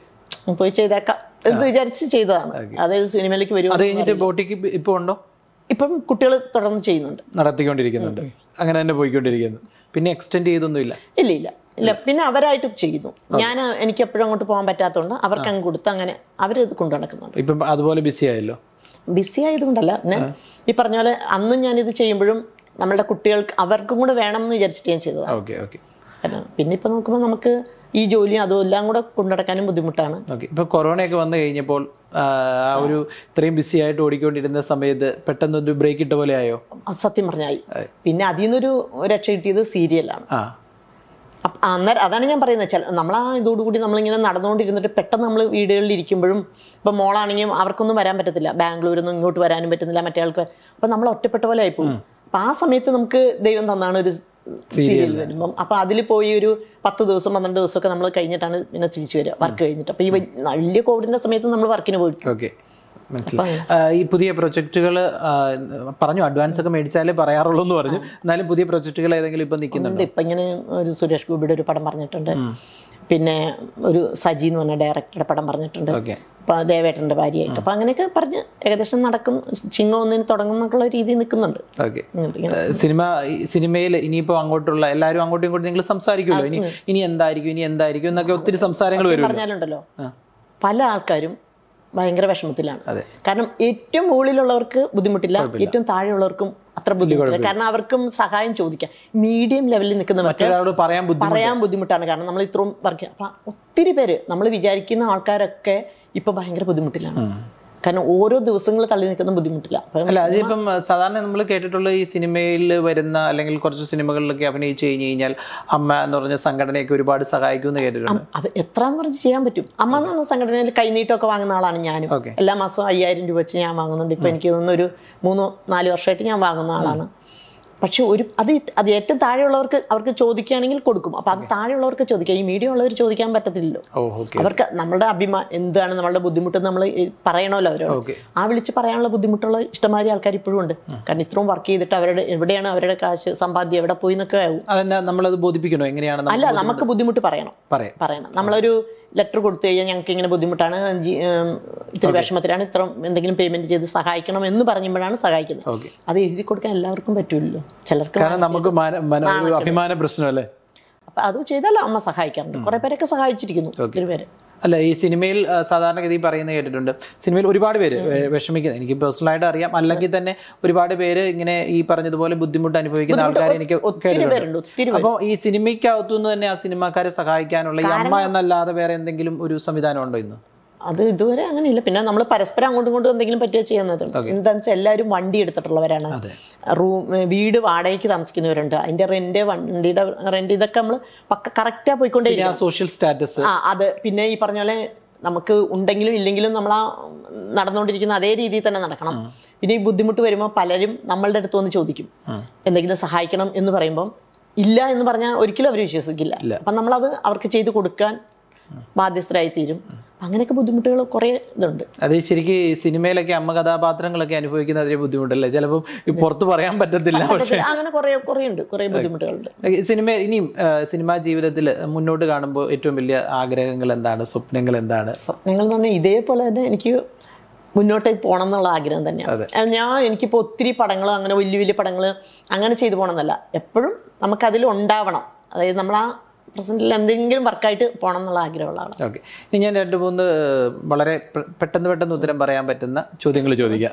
പോയി ചെയ്തേക്കാം എന്ന് വിചാരിച്ച് ചെയ്തതാണ് അതായത് സിനിമയിലേക്ക് വരും അത് കഴിഞ്ഞിട്ട് ബോട്ടിക്ക് ഇപ്പൊ ഉണ്ടോ ഇപ്പം കുട്ടികൾ തുടർന്ന് ചെയ്യുന്നുണ്ട് നടത്തിക്കൊണ്ടിരിക്കുന്നുണ്ട് അങ്ങനെ തന്നെ പോയിക്കൊണ്ടിരിക്കുന്നു പിന്നെ എക്സ്റ്റെൻഡ് ചെയ്തൊന്നുമില്ല ഇല്ല ഇല്ല ഇല്ല പിന്നെ അവരായിട്ട് ചെയ്യുന്നു ഞാൻ എനിക്ക് എപ്പോഴും അങ്ങോട്ട് പോകാൻ പറ്റാത്തതുകൊണ്ട് അവർക്ക് അങ്ങ് കൊടുത്ത് അങ്ങനെ അവരിത് കൊണ്ടു നടക്കുന്നുണ്ട് ഇപ്പം അതുപോലെ ബിസി ആയല്ലോ ബിസി ആയതുകൊണ്ടല്ല പിന്നെ ഈ പറഞ്ഞ പോലെ അന്ന് ഞാനിത് ചെയ്യുമ്പോഴും നമ്മളുടെ കുട്ടികൾക്ക് അവർക്കും കൂടെ വേണം എന്ന് വിചാരിച്ചിട്ട് ഞാൻ ചെയ്തതാണ് ഓക്കെ ഓക്കെ കാരണം പിന്നെ ഇപ്പം നോക്കുമ്പോൾ നമുക്ക് ഈ ജോലിയും അതും എല്ലാം കൂടെ കൊണ്ടുനടക്കാനും ബുദ്ധിമുട്ടാണ് ഓക്കെ ഇപ്പൊ കൊറോണയൊക്കെ വന്നു കഴിഞ്ഞപ്പോൾ ആ ആ ഒരു ഇത്രയും ബിസി ആയിട്ട് ഓടിക്കൊണ്ടിരുന്ന സമയത്ത് പെട്ടെന്ന് ഒരു ബ്രേക്ക് ഇട്ട പോലെ ആയോ അത് സത്യം പറഞ്ഞായി പിന്നെ അതിൽ നിന്നൊരു രക്ഷ കിട്ടിയത് സീരിയലാണ് ആ അപ്പ- അന്നേരം അതാണ് ഞാൻ പറയുന്നത് ചില നമ്മൾ ആ ഇതോടുകൂടി നമ്മളിങ്ങനെ നടന്നുകൊണ്ടിരുന്നിട്ട് പെട്ടെന്ന് നമ്മൾ വീടുകളിൽ ഇരിക്കുമ്പോഴും ഇപ്പം മോളാണെങ്കിലും അവർക്കൊന്നും വരാൻ പറ്റത്തില്ല ബാംഗ്ലൂരിൽ നിന്ന് ഇങ്ങോട്ട് വരാനും പറ്റുന്നില്ല മറ്റേ ആൾക്ക് അപ്പം നമ്മൾ ഒറ്റപ്പെട്ട പോലെ ആയിപ്പോകും അപ്പം ആ സമയത്ത് നമുക്ക് ദൈവം തന്നാണ് ഒരു സീരിയൽ വരുമ്പം അപ്പം അതിൽ പോയി ഒരു പത്ത് ദിവസം പന്ത്രണ്ട് ദിവസമൊക്കെ നമ്മൾ കഴിഞ്ഞിട്ടാണ് പിന്നെ തിരിച്ചു വരിക വർക്ക് കഴിഞ്ഞിട്ട് അപ്പം ഈ വലിയ- വലിയ കോവിഡിൻ്റെ സമയത്ത് നമ്മൾ വർക്കിന് പോയി ഓക്കെ മനസ്സിലായി ആ, ഈ പുതിയ പ്രൊജക്റ്റുകൾ പറഞ്ഞു അഡ്വാൻസ് ഒക്കെ മേടിച്ചാലേ പറയാറുള്ളൂ എന്ന് പറഞ്ഞു എന്നാലും പുതിയ പ്രൊജക്റ്റുകൾ ഏതെങ്കിലും ഇപ്പൊ നിൽക്കുന്നുണ്ട് ഉണ്ട് ഇപ്പം ഇങ്ങനെ ഒരു സുരേഷ് ഗോപിയുടെ ഒരു പടം പറഞ്ഞിട്ടുണ്ട് പിന്നെ ഒരു സജി എന്ന് പറഞ്ഞ ഡയറക്ടറുടെ പടം പറഞ്ഞിട്ടുണ്ട് ഓക്കെ അപ്പോൾ ദേവേട്ടൻ്റെ ഭാര്യയായിട്ട് അപ്പോൾ അങ്ങനെയൊക്കെ പറഞ്ഞ് ഏകദേശം നടക്കും ചിങ്ങം ഒന്നിന് തുടങ്ങും എന്നൊക്കെയുള്ള രീതിയിൽ നിൽക്കുന്നുണ്ട് ഓക്കെ ഇങ്ങനത്തെ ഇങ്ങനെ. സിനിമ സിനിമയിൽ ഇനിയിപ്പോ അങ്ങോട്ടുള്ള എല്ലാവരും അങ്ങോട്ടും ഇങ്ങോട്ടും നിങ്ങൾ സംസാരിക്കുമല്ലോ ഇനി ഇനി എന്തായിരിക്കും ഇനി എന്തായിരിക്കും എന്നൊക്കെ ഒത്തിരി സംസാരങ്ങൾ വരും പറഞ്ഞാലുണ്ടല്ലോ ആ. പല ആൾക്കാരും ഭയങ്കര വിഷമത്തിലാണ് അതെ. കാരണം ഏറ്റവും മുകളിലുള്ളവർക്ക് ബുദ്ധിമുട്ടില്ല ഏറ്റവും താഴെയുള്ളവർക്കും അത്ര ബുദ്ധിമുട്ടില്ല കാരണം അവർക്കും സഹായം ചോദിക്കാം മീഡിയം ലെവലിൽ നിൽക്കുന്നവർക്ക് മറ്റൊരാളോട് പറയാൻ ബുദ്ധിമുട്ട് പറയാൻ ബുദ്ധിമുട്ടാണ് കാരണം നമ്മൾ ഇത്രയും വർക്ക് അപ്പം ഒത്തിരി പേര് നമ്മൾ വിചാരിക്കുന്ന ആൾക്കാരൊക്കെ ഇപ്പൊ ഭയങ്കര ബുദ്ധിമുട്ടിലാണ് കാരണം ഓരോ ദിവസങ്ങൾ തള്ളി നിൽക്കുന്ന ബുദ്ധിമുട്ടില്ല അപ്പം അല്ല അതിപ്പം സാധാരണ നമ്മൾ കേട്ടിട്ടുള്ള ഈ സിനിമയിൽ വരുന്ന അല്ലെങ്കിൽ കുറച്ച് സിനിമകളിലൊക്കെ അഭിനയിച്ചു കഴിഞ്ഞു കഴിഞ്ഞാൽ അമ്മ എന്ന് പറഞ്ഞ സംഘടനയൊക്കെ ഒരുപാട് സഹായിക്കുമെന്ന് കേട്ടിട്ടുണ്ട് അവ എത്രാന്ന് പറഞ്ഞ് ചെയ്യാൻ പറ്റും അമ്മ എന്ന് പറഞ്ഞ സംഘടനയിൽ കൈനീട്ടമൊക്കെ വാങ്ങുന്ന ആളാണ് ഞാനും ഓക്കെ എല്ലാ മാസവും അയ്യായിരം രൂപ വെച്ച് ഞാൻ വാങ്ങുന്നുണ്ട് ഇപ്പൊ എനിക്ക് തോന്നുന്നു ഒരു മൂന്നോ നാല് വർഷമായിട്ട് ഞാൻ വാങ്ങുന്ന ആളാണ് പക്ഷെ ഒരു അത് ഈ- അത് ഏറ്റവും താഴെയുള്ളവർക്ക് അവർക്ക് ചോദിക്കുകയാണെങ്കിൽ കൊടുക്കും അപ്പൊ അത് താഴെയുള്ളവർക്ക് ചോദിക്കാം ഈ മീഡിയം ഉള്ളവർ ചോദിക്കാൻ പറ്റത്തില്ലല്ലോ ഓ ഓക്കെ അവർക്ക് നമ്മളുടെ അഭിമാ എന്താണ് നമ്മളുടെ ബുദ്ധിമുട്ട് നമ്മൾ പറയണമല്ലോ അവരോട് ഓക്കെ ആ വിളിച്ച് പറയാനുള്ള ബുദ്ധിമുട്ടുള്ള ഇഷ്ടമാതിരി ആൾക്കാർ ഇപ്പോഴും ഉണ്ട് കാരണം ഇത്രയും വർക്ക് ചെയ്തിട്ട് അവരുടെ എവിടെയാണ് അവരുടെ കാശ് സമ്പാദ്യം എവിടെ പോയി എന്നൊക്കെ ആവും അതെന്നാ നമ്മളത് ബോധിപ്പിക്കണോ എങ്ങനെയാണ് നമ്മൾ അല്ല നമുക്ക് ബുദ്ധിമുട്ട് പറയണം പറയാം പറയണം നമ്മളൊരു ലെറ്റർ കൊടുത്തു കഴിഞ്ഞാൽ ഞങ്ങൾക്ക് ഇങ്ങനെ ബുദ്ധിമുട്ടാണ് ജി- ഉം, ഇത്തിരി വിഷമത്തിലാണ് ഇത്ര എന്തെങ്കിലും പേയ്മെന്റ് ചെയ്ത് സഹായിക്കണം എന്ന് പറയുമ്പോഴാണ് സഹായിക്കുന്നത് ഓക്കെ അത് എഴുതി കൊടുക്കാൻ എല്ലാവർക്കും പറ്റില്ലല്ലോ ചിലർക്ക് കാരണം നമുക്ക് മാന- മന- ഒരു അഭിമാന പ്രശ്നമല്ലേ അപ്പൊ അത് ചെയ്താലോ അമ്മ സഹായിക്കാറുണ്ട് കുറെ പേരൊക്കെ സഹായിച്ചിരിക്കുന്നു ഒത്തിരി പേര് അല്ല ഈ സിനിമയിൽ ആ, സാധാരണഗതി പറയുന്നത് കേട്ടിട്ടുണ്ട് സിനിമയിൽ ഒരുപാട് പേര് വെ- വിഷമിക്കുന്നത് എനിക്ക് പേഴ്സണലായിട്ട് അറിയാം അല്ലെങ്കിൽ തന്നെ ഒരുപാട് പേര് ഇങ്ങനെ ഈ പറഞ്ഞതുപോലെ ബുദ്ധിമുട്ട് അനുഭവിക്കുന്ന ആൾക്കാരെ എനിക്ക് ഒത്തിരി കേട്ടിട്ടുണ്ട് പേരുണ്ട് ഒത്തിരി പേര് അപ്പോൾ ഈ സിനിമയ്ക്കകത്തുനിന്ന് തന്നെ ആ സിനിമാക്കാരെ സഹായിക്കാനുള്ള ഈ അമ്മ എന്നല്ലാതെ വേറെ എന്തെങ്കിലും ഒരു സംവിധാനം ഉണ്ടോ ഇന്ന് അത് ഇതുവരെ അങ്ങനെയില്ല പിന്നെ നമ്മൾ പരസ്പരം അങ്ങോട്ടും ഇങ്ങോട്ടും എന്തെങ്കിലും പറ്റിയ ചെയ്യുന്നത് എന്താണെന്ന് വെച്ചാൽ എല്ലാവരും വണ്ടി എടുത്തിട്ടുള്ളവരാണ് അതെ റൂം വീട് വാടകയ്ക്ക് താമസിക്കുന്നവരുണ്ട് അതിന്റെ റെന്റ് വണ്ടിയുടെ റെന്റ് ഇതൊക്കെ നമ്മൾ പക്ക കറക്റ്റാ പോയിക്കൊണ്ടേ പിന്നെ ആ സോഷ്യൽ സ്റ്റാറ്റസ് ആ അത് പിന്നെ ഈ പറഞ്ഞ പോലെ നമുക്ക് ഉണ്ടെങ്കിലും ഇല്ലെങ്കിലും നമ്മൾ ആ നടന്നുകൊണ്ടിരിക്കുന്ന അതേ രീതിയിൽ തന്നെ നടക്കണം പിന്നെ ഈ ബുദ്ധിമുട്ട് വരുമ്പോൾ പലരും നമ്മളുടെ അടുത്ത് വന്ന് ചോദിക്കും എന്തെങ്കിലും സഹായിക്കണം എന്ന് പറയുമ്പം ഇല്ല എന്ന് പറഞ്ഞാൽ ഒരിക്കലും അവർ വിശ്വസിക്കില്ല അപ്പം നമ്മളത് അവർക്ക് ചെയ്ത് കൊടുക്കാൻ ബാധ്യസ്ഥരായി തീരും അങ്ങനെയൊക്കെ ബുദ്ധിമുട്ടുകൾ കുറേ ഇതുണ്ട് അത് ശരിക്കും ഈ സിനിമയിലൊക്കെ അമ്മ കഥാപാത്രങ്ങളൊക്കെ അനുഭവിക്കുന്ന അതിന് ബുദ്ധിമുട്ടല്ലേ ചിലപ്പം ഈ പുറത്ത് പറയാൻ പറ്റത്തില്ല പക്ഷെ അങ്ങനെ കുറേ കുറേ ഉണ്ട് കുറേ ബുദ്ധിമുട്ടുകളുണ്ട് സിനിമ ഇനിയും ആ, സിനിമാ ജീവിതത്തിൽ മുന്നോട്ട് കാണുമ്പോൾ ഏറ്റവും വലിയ ആഗ്രഹങ്ങൾ എന്താണ് സ്വപ്നങ്ങൾ എന്താണ് സ്വപ്നങ്ങൾ എന്ന് പറഞ്ഞാൽ ഇതേപോലെ തന്നെ എനിക്ക് മുന്നോട്ടേക്ക് പോകണം എന്നുള്ള ആഗ്രഹം തന്നെയാണ് അഹ് ഞാൻ എനിക്കിപ്പോൾ ഒത്തിരി പടങ്ങൾ അങ്ങനെ വലിയ വലിയ പടങ്ങൾ അങ്ങനെ ചെയ്തു പോകണം എന്നല്ല എപ്പോഴും നമുക്കതിൽ ഉണ്ടാവണം അതായത് നമ്മൾ ആ പ്രസൻറ്റിൽ എന്തെങ്കിലും വർക്കായിട്ട് പോകണം എന്നുള്ള ആഗ്രഹമുള്ള ആളാണ് ഓക്കെ ഇനി ഞാൻ രണ്ട് മൂന്ന് വളരെ പെ- പെട്ടെന്ന് പെട്ടെന്ന് ഉത്തരം പറയാൻ പറ്റുന്ന ചോദ്യങ്ങൾ ചോദിക്കാം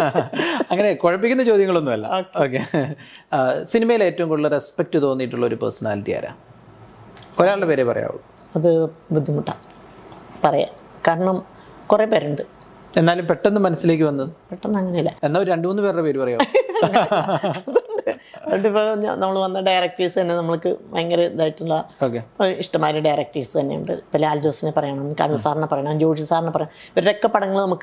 അങ്ങനെ കുഴപ്പിക്കുന്ന ചോദ്യങ്ങളൊന്നുമല്ല ഓക്കെ സിനിമയിൽ ഏറ്റവും കൂടുതൽ റെസ്പെക്ട് തോന്നിയിട്ടുള്ള ഒരു പേഴ്സണാലിറ്റി ആരാ ഒരാളുടെ പേരേ പറയാവുള്ളൂ അത് ബുദ്ധിമുട്ടാണ് പറയാൻ കാരണം കുറേ പേരുണ്ട് എന്നാലും പെട്ടെന്ന് മനസ്സിലേക്ക് വന്നത് പെട്ടെന്ന് അങ്ങനെയല്ല എന്നാ ഒരു രണ്ട് മൂന്ന് പേരുടെ പേര് പറയാമോ അതുകൊണ്ട് ഇപ്പോൾ നമ്മൾ വന്ന ഡയറക്ടേഴ്സ് തന്നെ നമ്മൾക്ക് ഭയങ്കര ഇതായിട്ടുള്ള ഓക്കെ ഒരു ഇഷ്ടമായ ഡയറക്ടേഴ്സ് തന്നെയുണ്ട് ഇപ്പോൾ ലാൽ ജോസിനെ പറയണം കനൽ സാറിനെ പറയണം ജോഷി സാറിനെ പറയണം ഇവരുടെയൊക്കെ പടങ്ങൾ നമുക്ക്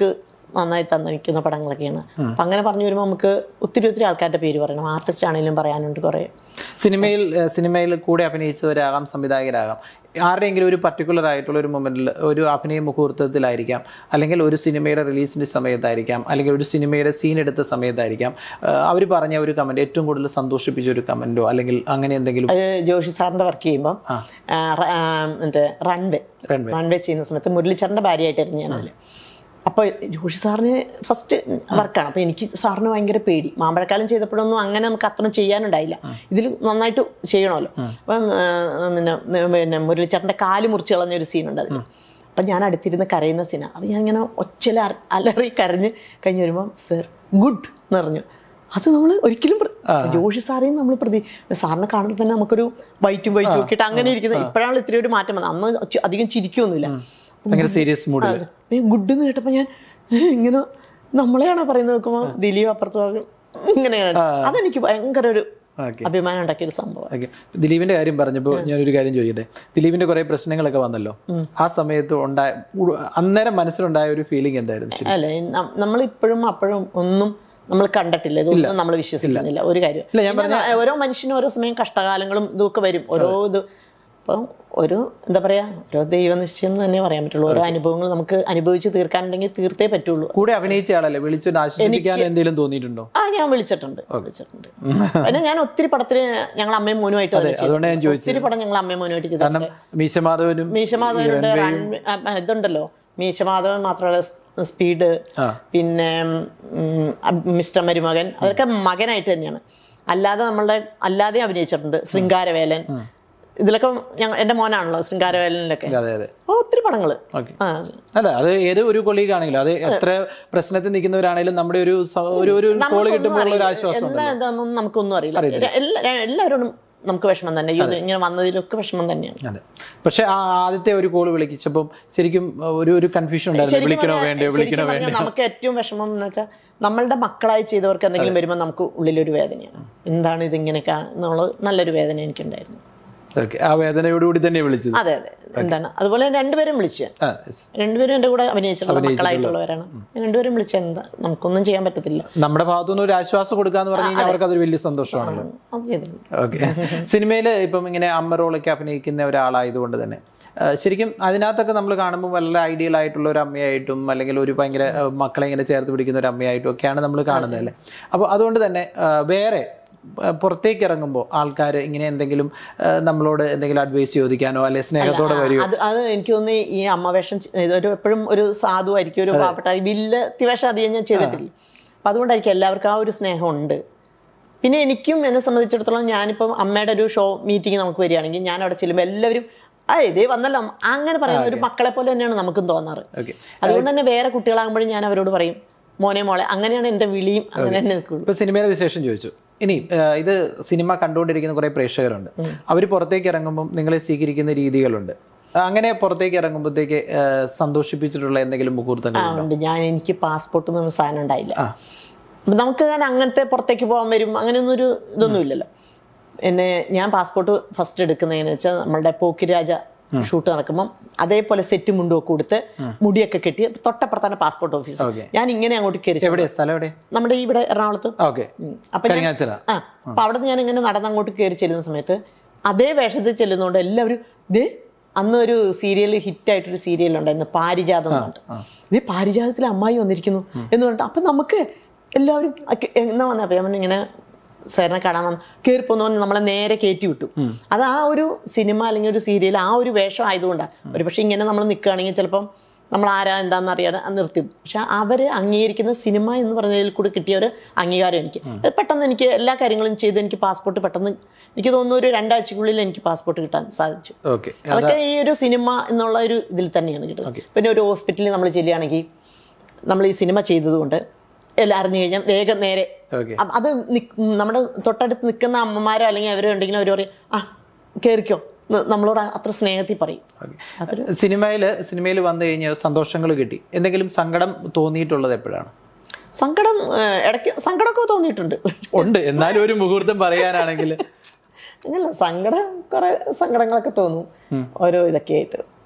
നന്നായി തന്നിരിക്കുന്ന പടങ്ങളൊക്കെയാണ് അപ്പം അങ്ങനെ പറഞ്ഞു വരുമ്പോൾ നമുക്ക് ഒത്തിരി ഒത്തിരി ആൾക്കാരുടെ പേര് പറയണം ആർട്ടിസ്റ്റ് ആണെങ്കിലും പറയാനുണ്ട് കുറേ സിനിമയിൽ ഏഹ് സിനിമയിൽ കൂടെ അഭിനയിച്ചവരാകാം സംവിധായകരാകാം ആരുടെയെങ്കിലും ഒരു പർട്ടിക്കുലർ ആയിട്ടുള്ള ഒരു മൊമെന്റിൽ ഒരു അഭിനയ മുഹൂർത്തത്തിലായിരിക്കാം അല്ലെങ്കിൽ ഒരു സിനിമയുടെ റിലീസിന്റെ സമയത്തായിരിക്കാം അല്ലെങ്കിൽ ഒരു സിനിമയുടെ സീൻ എടുത്ത സമയത്തായിരിക്കാം അവർ പറഞ്ഞ ഒരു കമന്റ് ഏറ്റവും കൂടുതൽ സന്തോഷിപ്പിച്ച ഒരു കമന്റോ അല്ലെങ്കിൽ അങ്ങനെ എന്തെങ്കിലും അത് ജോഷി സാറിൻ്റെ വർക്ക് ചെയ്യുമ്പം ആ. ആ, റ- ആ, മറ്റേ റൺവേ Runway. റൺവേ ചെയ്യുന്ന സമയത്ത് മുരളിച്ചേട്ടൻ്റെ ഭാര്യയായിട്ടായിരുന്നു ഞാനതിൽ അപ്പോൾ ജോഷി സാറിന് ഫസ്റ്റ് വർക്കാണ് അപ്പോൾ എനിക്ക് സാറിന് ഭയങ്കര പേടി മാമ്പഴക്കാലം ചെയ്തപ്പോഴൊന്നും അങ്ങനെ നമുക്ക് അത്ര ചെയ്യാനുണ്ടായില്ല ഇതിൽ നന്നായിട്ട് ചെയ്യണമല്ലോ അപ്പം ആ, പിന്നെ പിന്നെ മുരളിച്ചേട്ടൻ്റെ കാല് മുറിച്ച് കളഞ്ഞ ഒരു സീനുണ്ട് അതിൽ അപ്പം ഞാൻ അടുത്തിരുന്ന് കരയുന്ന സീനാണ് അത് ഞാൻ ഇങ്ങനെ ഒച്ചല അലറി കരഞ്ഞ് കഴിഞ്ഞ് വരുമ്പം സർ ഗുഡ് എന്ന് പറഞ്ഞു അത് നമ്മൾ ഒരിക്കലും പ്ര- ജോഷി സാറേയും നമ്മൾ പ്രതി സാറിനെ കാണുമ്പോൾ തന്നെ നമുക്കൊരു വൈറ്റും വൈറ്റും ഒക്കെ ഇട്ട് അങ്ങനെ ഇരിക്കുന്നത് ഇപ്പോഴാണ് ഇത്തിരി ഒരു മാറ്റം വന്നത് അന്ന് ചി- അധികം ചിരിക്കൊന്നുമില്ല ഭയങ്കര സീരിയസ് മൂഡിൽ ഗുഡ് എന്ന് കേട്ടപ്പോൾ ഞാൻ "ഏ, ഇങ്ങനെ നമ്മളെയാണോ പറയുന്നത് നോക്കുമ്പോൾ ദിലീപ് അപ്പുറത്ത് പറഞ്ഞു ഇങ്ങനെയാണ് അതെനിക്ക് ഭയങ്കര ഒരു ഓക്കെ അഭിമാനം ഉണ്ടാക്കിയ ഒരു സംഭവം ഓക്കെ ദിലീപിന്റെ കാര്യം പറഞ്ഞപ്പോൾ ഞാനൊരു കാര്യം ചോദിക്കട്ടെ ദിലീപിന്റെ കുറെ പ്രശ്നങ്ങളൊക്കെ വന്നല്ലോ ആ സമയത്ത് ഉണ്ടായ ഉ- അന്നേരം മനസ്സിലുണ്ടായ ഒരു ഫീലിംഗ് എന്തായിരുന്നു ശരി അല്ലേ നം- നമ്മളിപ്പോഴും അപ്പോഴും ഒന്നും നമ്മൾ കണ്ടിട്ടില്ല ഇതൊന്നും നമ്മൾ വിശ്വസിക്കുന്നില്ല ഒരു കാര്യം ഇല്ല, ഞാൻ പിന്നെ ഓരോ മനുഷ്യനും ഓരോ സമയം കഷ്ടകാലങ്ങളും ഇതൊക്കെ വരും ഓരോ ഇത് അപ്പം ഒരു എന്താ പറയാ ഓരോ ദൈവനിശ്ചയം എന്ന് തന്നെ പറയാൻ പറ്റുള്ളൂ ഓരോ അനുഭവങ്ങൾ നമുക്ക് അനുഭവിച്ച് തീർക്കാനുണ്ടെങ്കിൽ തീർത്തേ പറ്റുള്ളൂ കൂടെ അഭിനയിച്ച ആളല്ലേ വിളിച്ചൊന്ന് ആശ്വസിപ്പിക്കാൻ എന്തെങ്കിലും തോന്നിയിട്ടുണ്ടോ ആ ഞാൻ വിളിച്ചിട്ടുണ്ട് വിളിച്ചിട്ടുണ്ട് പിന്നെ ഞാൻ ഒത്തിരി പടത്തിന് ഞങ്ങൾ അമ്മയും മോനുമായിട്ട് തന്നെ ചെയ്തിട്ടുണ്ട്. അതുകൊണ്ടാണ് ഞാൻ ചോദിച്ചത് ഒത്തിരി പടം ഞങ്ങൾ അമ്മയും മോനുമായിട്ട് കാരണം ചെയ്തിട്ടുണ്ട് മീശമാധവനും മീശമാധവനുണ്ട് റൺ- ആ, ആ, ഇതുണ്ടല്ലോ മീശമാധവൻ മാത്രമല്ല സ് സ്പീഡ് ആ പിന്നെ ഉം, അബ് മിസ്റ്റർ മരുമകൻ അതൊക്കെ മകനായിട്ട് തന്നെയാണ് അല്ലാതെ നമ്മളുടെ അല്ലാതെ അഭിനയിച്ചിട്ടുണ്ട് ശൃംഗാരവേലൻ ഇതിലൊക്കെ ഞങ്ങൾ എൻ്റെ മോനാണല്ലോ ശൃംഗാരവേലനിലൊക്കെ അതെ അതെ ആ, ഒത്തിരി പടങ്ങൾ ഓക്കെ ആ അല്ല അത് ഏത് ഒരു കൊളീഗ് ആണെങ്കിലും അത് എത്ര പ്രശ്നത്തിൽ നിൽക്കുന്നവരാണെങ്കിലും നമ്മുടെ ഒരു സ- ഒരു ഒരു കോള് കിട്ടുമ്പോൾ ഉള്ള ഒരു ആശ്വാസം എന്താ എന്താണെന്നൊന്നും നമുക്കൊന്നും അറിയില്ല എല്ലാ എല്ലാവരോടും നമുക്ക് വിഷമം തന്നെ അയ്യോ, ഇത് ഇങ്ങനെ വന്നതിലൊക്കെ വിഷമം തന്നെയാണ് അതെ പക്ഷെ ആ ആദ്യത്തെ ഒരു കോള് വിളിച്ചപ്പം ശരിക്കും ഒരു ഒരു കൺഫ്യൂഷൻ ഉണ്ടായിരുന്നു ശരിക്കും വിളിക്കണോ പറഞ്ഞാൽ- വേണ്ടയോ ശരിക്കും വിളിക്കണോ പറഞ്ഞാൽ വേണ്ടയോ നമുക്ക് ഏറ്റവും വിഷമം എന്ന് വെച്ചാൽ നമ്മളുടെ മക്കളായി ചെയ്തവർക്ക് എന്തെങ്കിലും വരുമ്പോൾ നമുക്ക് ഉള്ളിലൊരു വേദനയാണ് എന്താണ് ഇതിങ്ങനെയൊക്കെ എന്നുള്ളത് നല്ലൊരു വേദന എനിക്കുണ്ടായിരുന്നു ഓക്കെ ആ വേദനയോടുകൂടി തന്നെ വിളിച്ചത് അതെ അതെ എന്താണ് അതുപോലെ രണ്ടുപേരും വിളിച്ചു ഞാൻ. ആ yes. രണ്ടുപേരും എൻ്റെ കൂടെ അഭിനയിച്ചിട്ടുള്ള മക്കളായിട്ടുള്ളവരാണ് രണ്ടുപേരും വിളിച്ചു എന്താ നമുക്കൊന്നും ചെയ്യാൻ പറ്റത്തില്ല നമ്മുടെ ഭാഗത്തുനിന്ന് ഒരു ആശ്വാസം കൊടുക്കാന്ന് പറഞ്ഞു കഴിഞ്ഞാൽ അവർക്ക് അതൊരു വലിയ സന്തോഷമാണല്ലോ അത് ചെയ്തിട്ടുണ്ട് ഓക്കെ സിനിമയിൽ ഇപ്പം ഇങ്ങനെ അമ്മ റോളൊക്കെ അഭിനയിക്കുന്ന ഒരാളായതുകൊണ്ട് തന്നെ ആ, ശരിക്കും അതിനകത്തൊക്കെ നമ്മൾ കാണുമ്പോൾ വളരെ ഐഡിയൽ ആയിട്ടുള്ള ഒരു അമ്മയായിട്ടും അല്ലെങ്കിൽ ഒരു ഭയങ്കര ആ, മക്കളെ ഇങ്ങനെ ചേർത്ത് പിടിക്കുന്ന ഒരു അമ്മയായിട്ടും ഒക്കെയാണ് നമ്മൾ കാണുന്നത് അല്ലേ അപ്പോൾ അതുകൊണ്ട് തന്നെ ആ, വേറെ ആ, പുറത്തേക്ക് ഇറങ്ങുമ്പോൾ ആൾക്കാർ ഇങ്ങനെ എന്തെങ്കിലും ആ, നമ്മളോട് എന്തെങ്കിലും അഡ്വൈസ് ചോദിക്കാനോ അല്ലെ സ്നേഹത്തോടെ വരുമോ അത് അത് എനിക്ക് തോന്നുന്നു ഈ അമ്മ വേഷം ചെ- ഇതൊരു എപ്പോഴും ഒരു സാധുവായിരിക്കും ഒരു പാവപ്പെട്ട വില്ല തിവേഷം അധികം ഞാൻ ചെയ്തിട്ടില്ല അപ്പം അതുകൊണ്ടായിരിക്കും എല്ലാവർക്കും ആ ഒരു സ്നേഹം ഉണ്ട് പിന്നെ എനിക്കും എന്നെ സംബന്ധിച്ചിടത്തോളം ഞാനിപ്പം അമ്മയുടെ ഒരു ഷോ മീറ്റിംഗ് നമുക്ക് വരികയാണെങ്കിൽ ഞാൻ അവിടെ ചെല്ലുമ്പോൾ എല്ലാവരും ആ ഇതേ വന്നല്ലോ അമ്മ." അങ്ങനെ പറയുന്ന ഒരു മക്കളെ പോലെ തന്നെയാണ് നമുക്കും തോന്നാറ് ഓക്കെ അതുകൊണ്ട് തന്നെ വേറെ കുട്ടികളാകുമ്പോഴും ഞാൻ അവരോട് പറയും മോനെ മോളെ അങ്ങനെയാണ് എൻ്റെ വിളിയും അങ്ങനെ തന്നെ നിൽക്കുള്ളൂ ഇപ്പൊ സിനിമയുടെ വിശേഷം ചോദിച്ചു ഇനി ആ, ഇത് സിനിമ കണ്ടുകൊണ്ടിരിക്കുന്ന കുറെ പ്രേക്ഷകരുണ്ട് അവർ പുറത്തേക്ക് ഇറങ്ങുമ്പോൾ നിങ്ങളെ സ്വീകരിക്കുന്ന രീതികളുണ്ട് ആ, അങ്ങനെ പുറത്തേക്ക് ഇറങ്ങുമ്പോഴത്തേക്ക് ആ, സന്തോഷിപ്പിച്ചിട്ടുള്ള എന്തെങ്കിലും മുഹൂർത്തങ്ങൾ ആ ഉണ്ട് ഞാൻ എനിക്ക് പാസ്പോർട്ട് എന്ന് പറഞ്ഞ സാധനം ഉണ്ടായില്ല ആ അപ്പൊ നമുക്ക് തന്നെ അങ്ങനത്തെ പുറത്തേക്ക് പോകാൻ വരും അങ്ങനെയൊന്നും ഒരു ഇതൊന്നും ഇല്ലല്ലോ എന്നെ ഞാൻ പാസ്പോർട്ട് ഫസ്റ്റ് എടുക്കുന്നതെന്ന് വെച്ചാൽ നമ്മളുടെ പോക്കിരാജ ഷൂട്ട് നടക്കുമ്പം അതേപോലെ സെറ്റ് മുണ്ടുമൊക്കെ കൊടുത്ത് മുടിയൊക്കെ കെട്ടി തൊട്ടപ്പുറത്താണ് പാസ്പോർട്ട് ഓഫീസ് Okay. ഞാൻ ഇങ്ങനെ അങ്ങോട്ട് കയറി ചെന്നു. എവിടെയാ സ്ഥലം എവിടെ നമ്മുടെ ഇവിടെ എറണാകുളത്ത് ഓക്കെ ഉം. അപ്പൊ ഞാൻ കരിങ്ങാച്ചിറ ആ അപ്പൊ അവിടെ നിന്ന് ഞാൻ ഇങ്ങനെ നടന്ന് അങ്ങോട്ട് കയറി ചെല്ലുന്ന സമയത്ത് അതേ വേഷത്തിൽ ചെല്ലുന്നതുകൊണ്ട് എല്ലാവരും ദേ അന്ന് ഒരു സീരിയൽ ഹിറ്റായിട്ടൊരു സീരിയൽ ഉണ്ടായിരുന്നു പാരിജാതം എന്ന് പറഞ്ഞിട്ട് ഇത് പാരിജാതത്തിൽ അമ്മായി വന്നിരിക്കുന്നു എന്ന് പറഞ്ഞിട്ട് അപ്പൊ നമുക്ക് എല്ലാവരും അക്ക് എന്നാ വന്നേ അപ്പൊ ഞാൻ ഇങ്ങനെ സാറിനെ കാണാൻ വന്നു കയറി പോന്നു നമ്മളെ നേരെ കയറ്റി വിട്ടു അത് ആ ഒരു സിനിമ അല്ലെങ്കിൽ ഒരു സീരിയൽ ആ ഒരു വേഷം ആയതുകൊണ്ടാണ് ഒരു പക്ഷെ ഇങ്ങനെ നമ്മൾ നിൽക്കുകയാണെങ്കിൽ ചിലപ്പം നമ്മൾ ആരാ എന്താണെന്ന് അറിയാതെ നിർത്തി പക്ഷെ അവർ അംഗീകരിക്കുന്ന സിനിമ എന്ന് പറഞ്ഞതിൽ കൂടി കിട്ടിയ ഒരു അംഗീകാരം എനിക്ക് അത് പെട്ടെന്ന് എനിക്ക് എല്ലാ കാര്യങ്ങളും ചെയ്ത് എനിക്ക് പാസ്പോർട്ട് പെട്ടെന്ന് എനിക്ക് തോന്നുന്നു ഒരു രണ്ടാഴ്ചക്കുള്ളിൽ എനിക്ക് പാസ്പോർട്ട് കിട്ടാൻ സാധിച്ചു ഓക്കെ അതൊക്കെ ഈ ഒരു സിനിമ എന്നുള്ള ഒരു ഇതിൽ തന്നെയാണ് കിട്ടുന്നത് പിന്നെ ഒരു ഹോസ്പിറ്റലിൽ നമ്മൾ ചെല്ലുകയാണെങ്കിൽ നമ്മൾ ഈ സിനിമ ചെയ്തതുകൊണ്ട് എല്ലാം അറിഞ്ഞു കഴിഞ്ഞാൽ വേഗം നേരെ ഓക്കെ അ- അത് നിക്ക്- നമ്മുടെ തൊട്ടടുത്ത് നിൽക്കുന്ന അമ്മമാരോ അല്ലെങ്കിൽ അവരോ ഉണ്ടെങ്കിലും അവർ പറയും ആ കയറിക്കോ ന്ന് നമ്മളോട് അത്ര സ്നേഹത്തിൽ പറയും അതൊരു സിനിമയിൽ സിനിമയിൽ വന്നു കഴിഞ്ഞാൽ സന്തോഷങ്ങൾ കിട്ടി എന്തെങ്കിലും സങ്കടം തോന്നിയിട്ടുള്ളത് എപ്പോഴാണ് സങ്കടം ഏഹ്, ഇടയ്ക്ക് സങ്കടമൊക്കെ തോന്നിയിട്ടുണ്ട് ഉണ്ട് എന്നാലും ഒരു മുഹൂർത്തം പറയാനാണെങ്കിൽ അങ്ങനല്ല സങ്കടം കുറെ സങ്കടങ്ങളൊക്കെ തോന്നും ഓരോ ഇതൊക്കെ ആയിട്ട്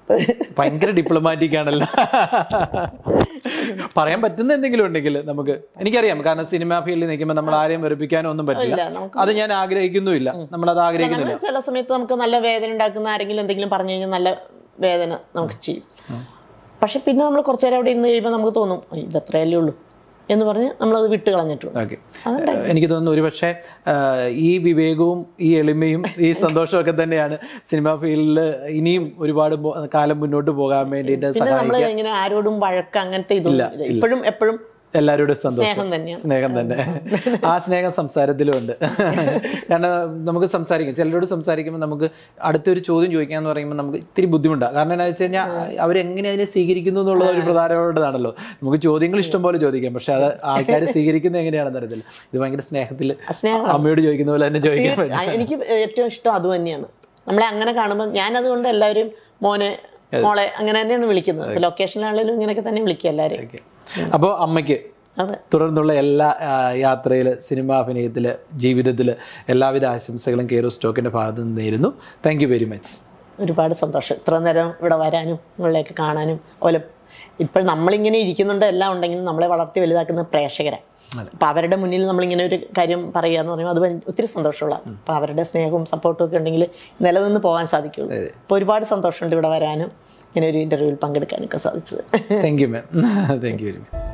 ഭയങ്കര ഡിപ്ലോമാറ്റിക് ആണല്ലോ പറയാൻ പറ്റുന്ന എന്തെങ്കിലും ഉണ്ടെങ്കിൽ നമുക്ക് എനിക്കറിയാം കാരണം സിനിമാ ഫീൽഡിൽ നിൽക്കുമ്പോൾ നമ്മൾ ആരെയും വെറുപ്പിക്കാനോ ഒന്നും പറ്റില്ല ഇല്ല നമുക്ക് അത് ഞാൻ ആഗ്രഹിക്കുന്നുമില്ല നമ്മളത് ആഗ്രഹിക്കുന്നില്ല നമ്മള് ചില സമയത്ത് നമുക്ക് നല്ല വേദന ഉണ്ടാക്കുന്ന ആരെങ്കിലും എന്തെങ്കിലും പറഞ്ഞു കഴിഞ്ഞാൽ നല്ല വേദന നമുക്ക് ചെയ്യും പക്ഷെ പിന്നെ നമ്മൾ കുറച്ചു നേരം അവിടെ ഇരുന്ന് കഴിയുമ്പോൾ നമുക്ക് തോന്നും "ഓ, ഇത് അത്രയല്ലേ ഉള്ളൂ എന്ന് പറഞ്ഞ് നമ്മളത് വിട്ട് കളഞ്ഞിട്ടുണ്ട് ഓക്കെ എനിക്ക് തോന്നുന്നു ഒരുപക്ഷെ ആ, ഈ വിവേകവും ഈ എളിമയും ഈ സന്തോഷവും ഒക്കെ തന്നെയാണ് സിനിമാ ഫീൽഡിൽ ഇനിയും ഒരുപാട് മോ- കാലം മുന്നോട്ട് പോകാൻ വേണ്ടിയിട്ട് പിന്നെ നമ്മൾ സഹായിക്കുക ഇങ്ങനെ ആരോടും വഴക്ക് അങ്ങനത്തെ ഇതൊന്നും ഇല്ല ഇപ്പോഴും എപ്പോഴും എല്ലാവരോടും സന്തോഷം സ്നേഹം തന്നെയാണ് സ്നേഹം തന്നെ ആ സ്നേഹം സംസാരത്തിലും ഉണ്ട് കാരണം നമുക്ക് സംസാരിക്കും ചിലരോട് സംസാരിക്കുമ്പോൾ നമുക്ക് അടുത്തൊരു ചോദ്യം ചോദിക്കാന്ന് പറയുമ്പോൾ നമുക്ക് ഇത്തിരി ബുദ്ധിമുട്ടാണ് കാരണം എന്താ വെച്ച് കഴിഞ്ഞാൽ അവരെങ്ങനെ അതിനെ സ്വീകരിക്കുന്നു എന്നുള്ളത് ഒരു പ്രധാനപ്പെട്ടതാണല്ലോ നമുക്ക് ചോദ്യങ്ങൾ ഇഷ്ടം പോലെ ചോദിക്കാം പക്ഷെ അത് ആൾക്കാർ സ്വീകരിക്കുന്നത് എങ്ങനെയാണെന്ന് അറിയത്തില്ല ഇത് ഭയങ്കര സ്നേഹത്തിൽ ആ സ്നേഹം അമ്മയോട് ചോദിക്കുന്ന പോലെ തന്നെ ചോദിക്കാൻ പറ്റും ആ, എനിക്ക് ഏറ്റവും ഇഷ്ടം അത് തന്നെയാണ് നമ്മളെ അങ്ങനെ കാണുമ്പോൾ ഞാൻ അതുകൊണ്ട് എല്ലാവരും മോനെ മോളെ അങ്ങനെ തന്നെയാണ് വിളിക്കുന്നത് ഇപ്പൊ ലൊക്കേഷനിലാണെങ്കിലും ഇങ്ങനെയൊക്കെ തന്നെ വിളിക്കുക എല്ലാവരെയും അപ്പോൾ അമ്മയ്ക്ക് അതെ തുടർന്നുള്ള എല്ലാ യാത്രയിൽ സിനിമാ അഭിനയത്തിൽ ജീവിതത്തിൽ എല്ലാവിധ ആശംസകളും കെയർ സ്റ്റോക്കിൻ്റെ ഭാഗത്ത് നിന്ന് നേരുന്നു താങ്ക് യു വെരി മച്ച് ഒരുപാട് സന്തോഷം ഇത്ര നേരം ഇവിടെ വരാനും നിങ്ങളെയൊക്കെ കാണാനും അതുപോലെ ഇപ്പോൾ നമ്മളിങ്ങനെ ഇരിക്കുന്നുണ്ട് എല്ലാം ഉണ്ടെങ്കിലും നമ്മളെ വളർത്തി വലുതാക്കുന്ന പ്രേക്ഷകരാണ് അപ്പോൾ അവരുടെ മുന്നിൽ നമ്മളിങ്ങനെ ഒരു കാര്യം പറയുക എന്ന് പറയുമ്പോൾ അത് ഭയ- ഒത്തിരി സന്തോഷമുള്ള അപ്പോൾ അവരുടെ സ്നേഹവും സപ്പോർട്ടും ഒക്കെ ഉണ്ടെങ്കിൽ നിലനിന്ന് പോകാൻ സാധിക്കുള്ളൂ അപ്പോൾ ഒരുപാട് സന്തോഷമുണ്ട് ഇവിടെ വരാനും ഇങ്ങനെ ഒരു ഇൻ്റർവ്യൂവിൽ പങ്കെടുക്കാനൊക്കെ സാധിച്ചത് thank you ma'am thank you very much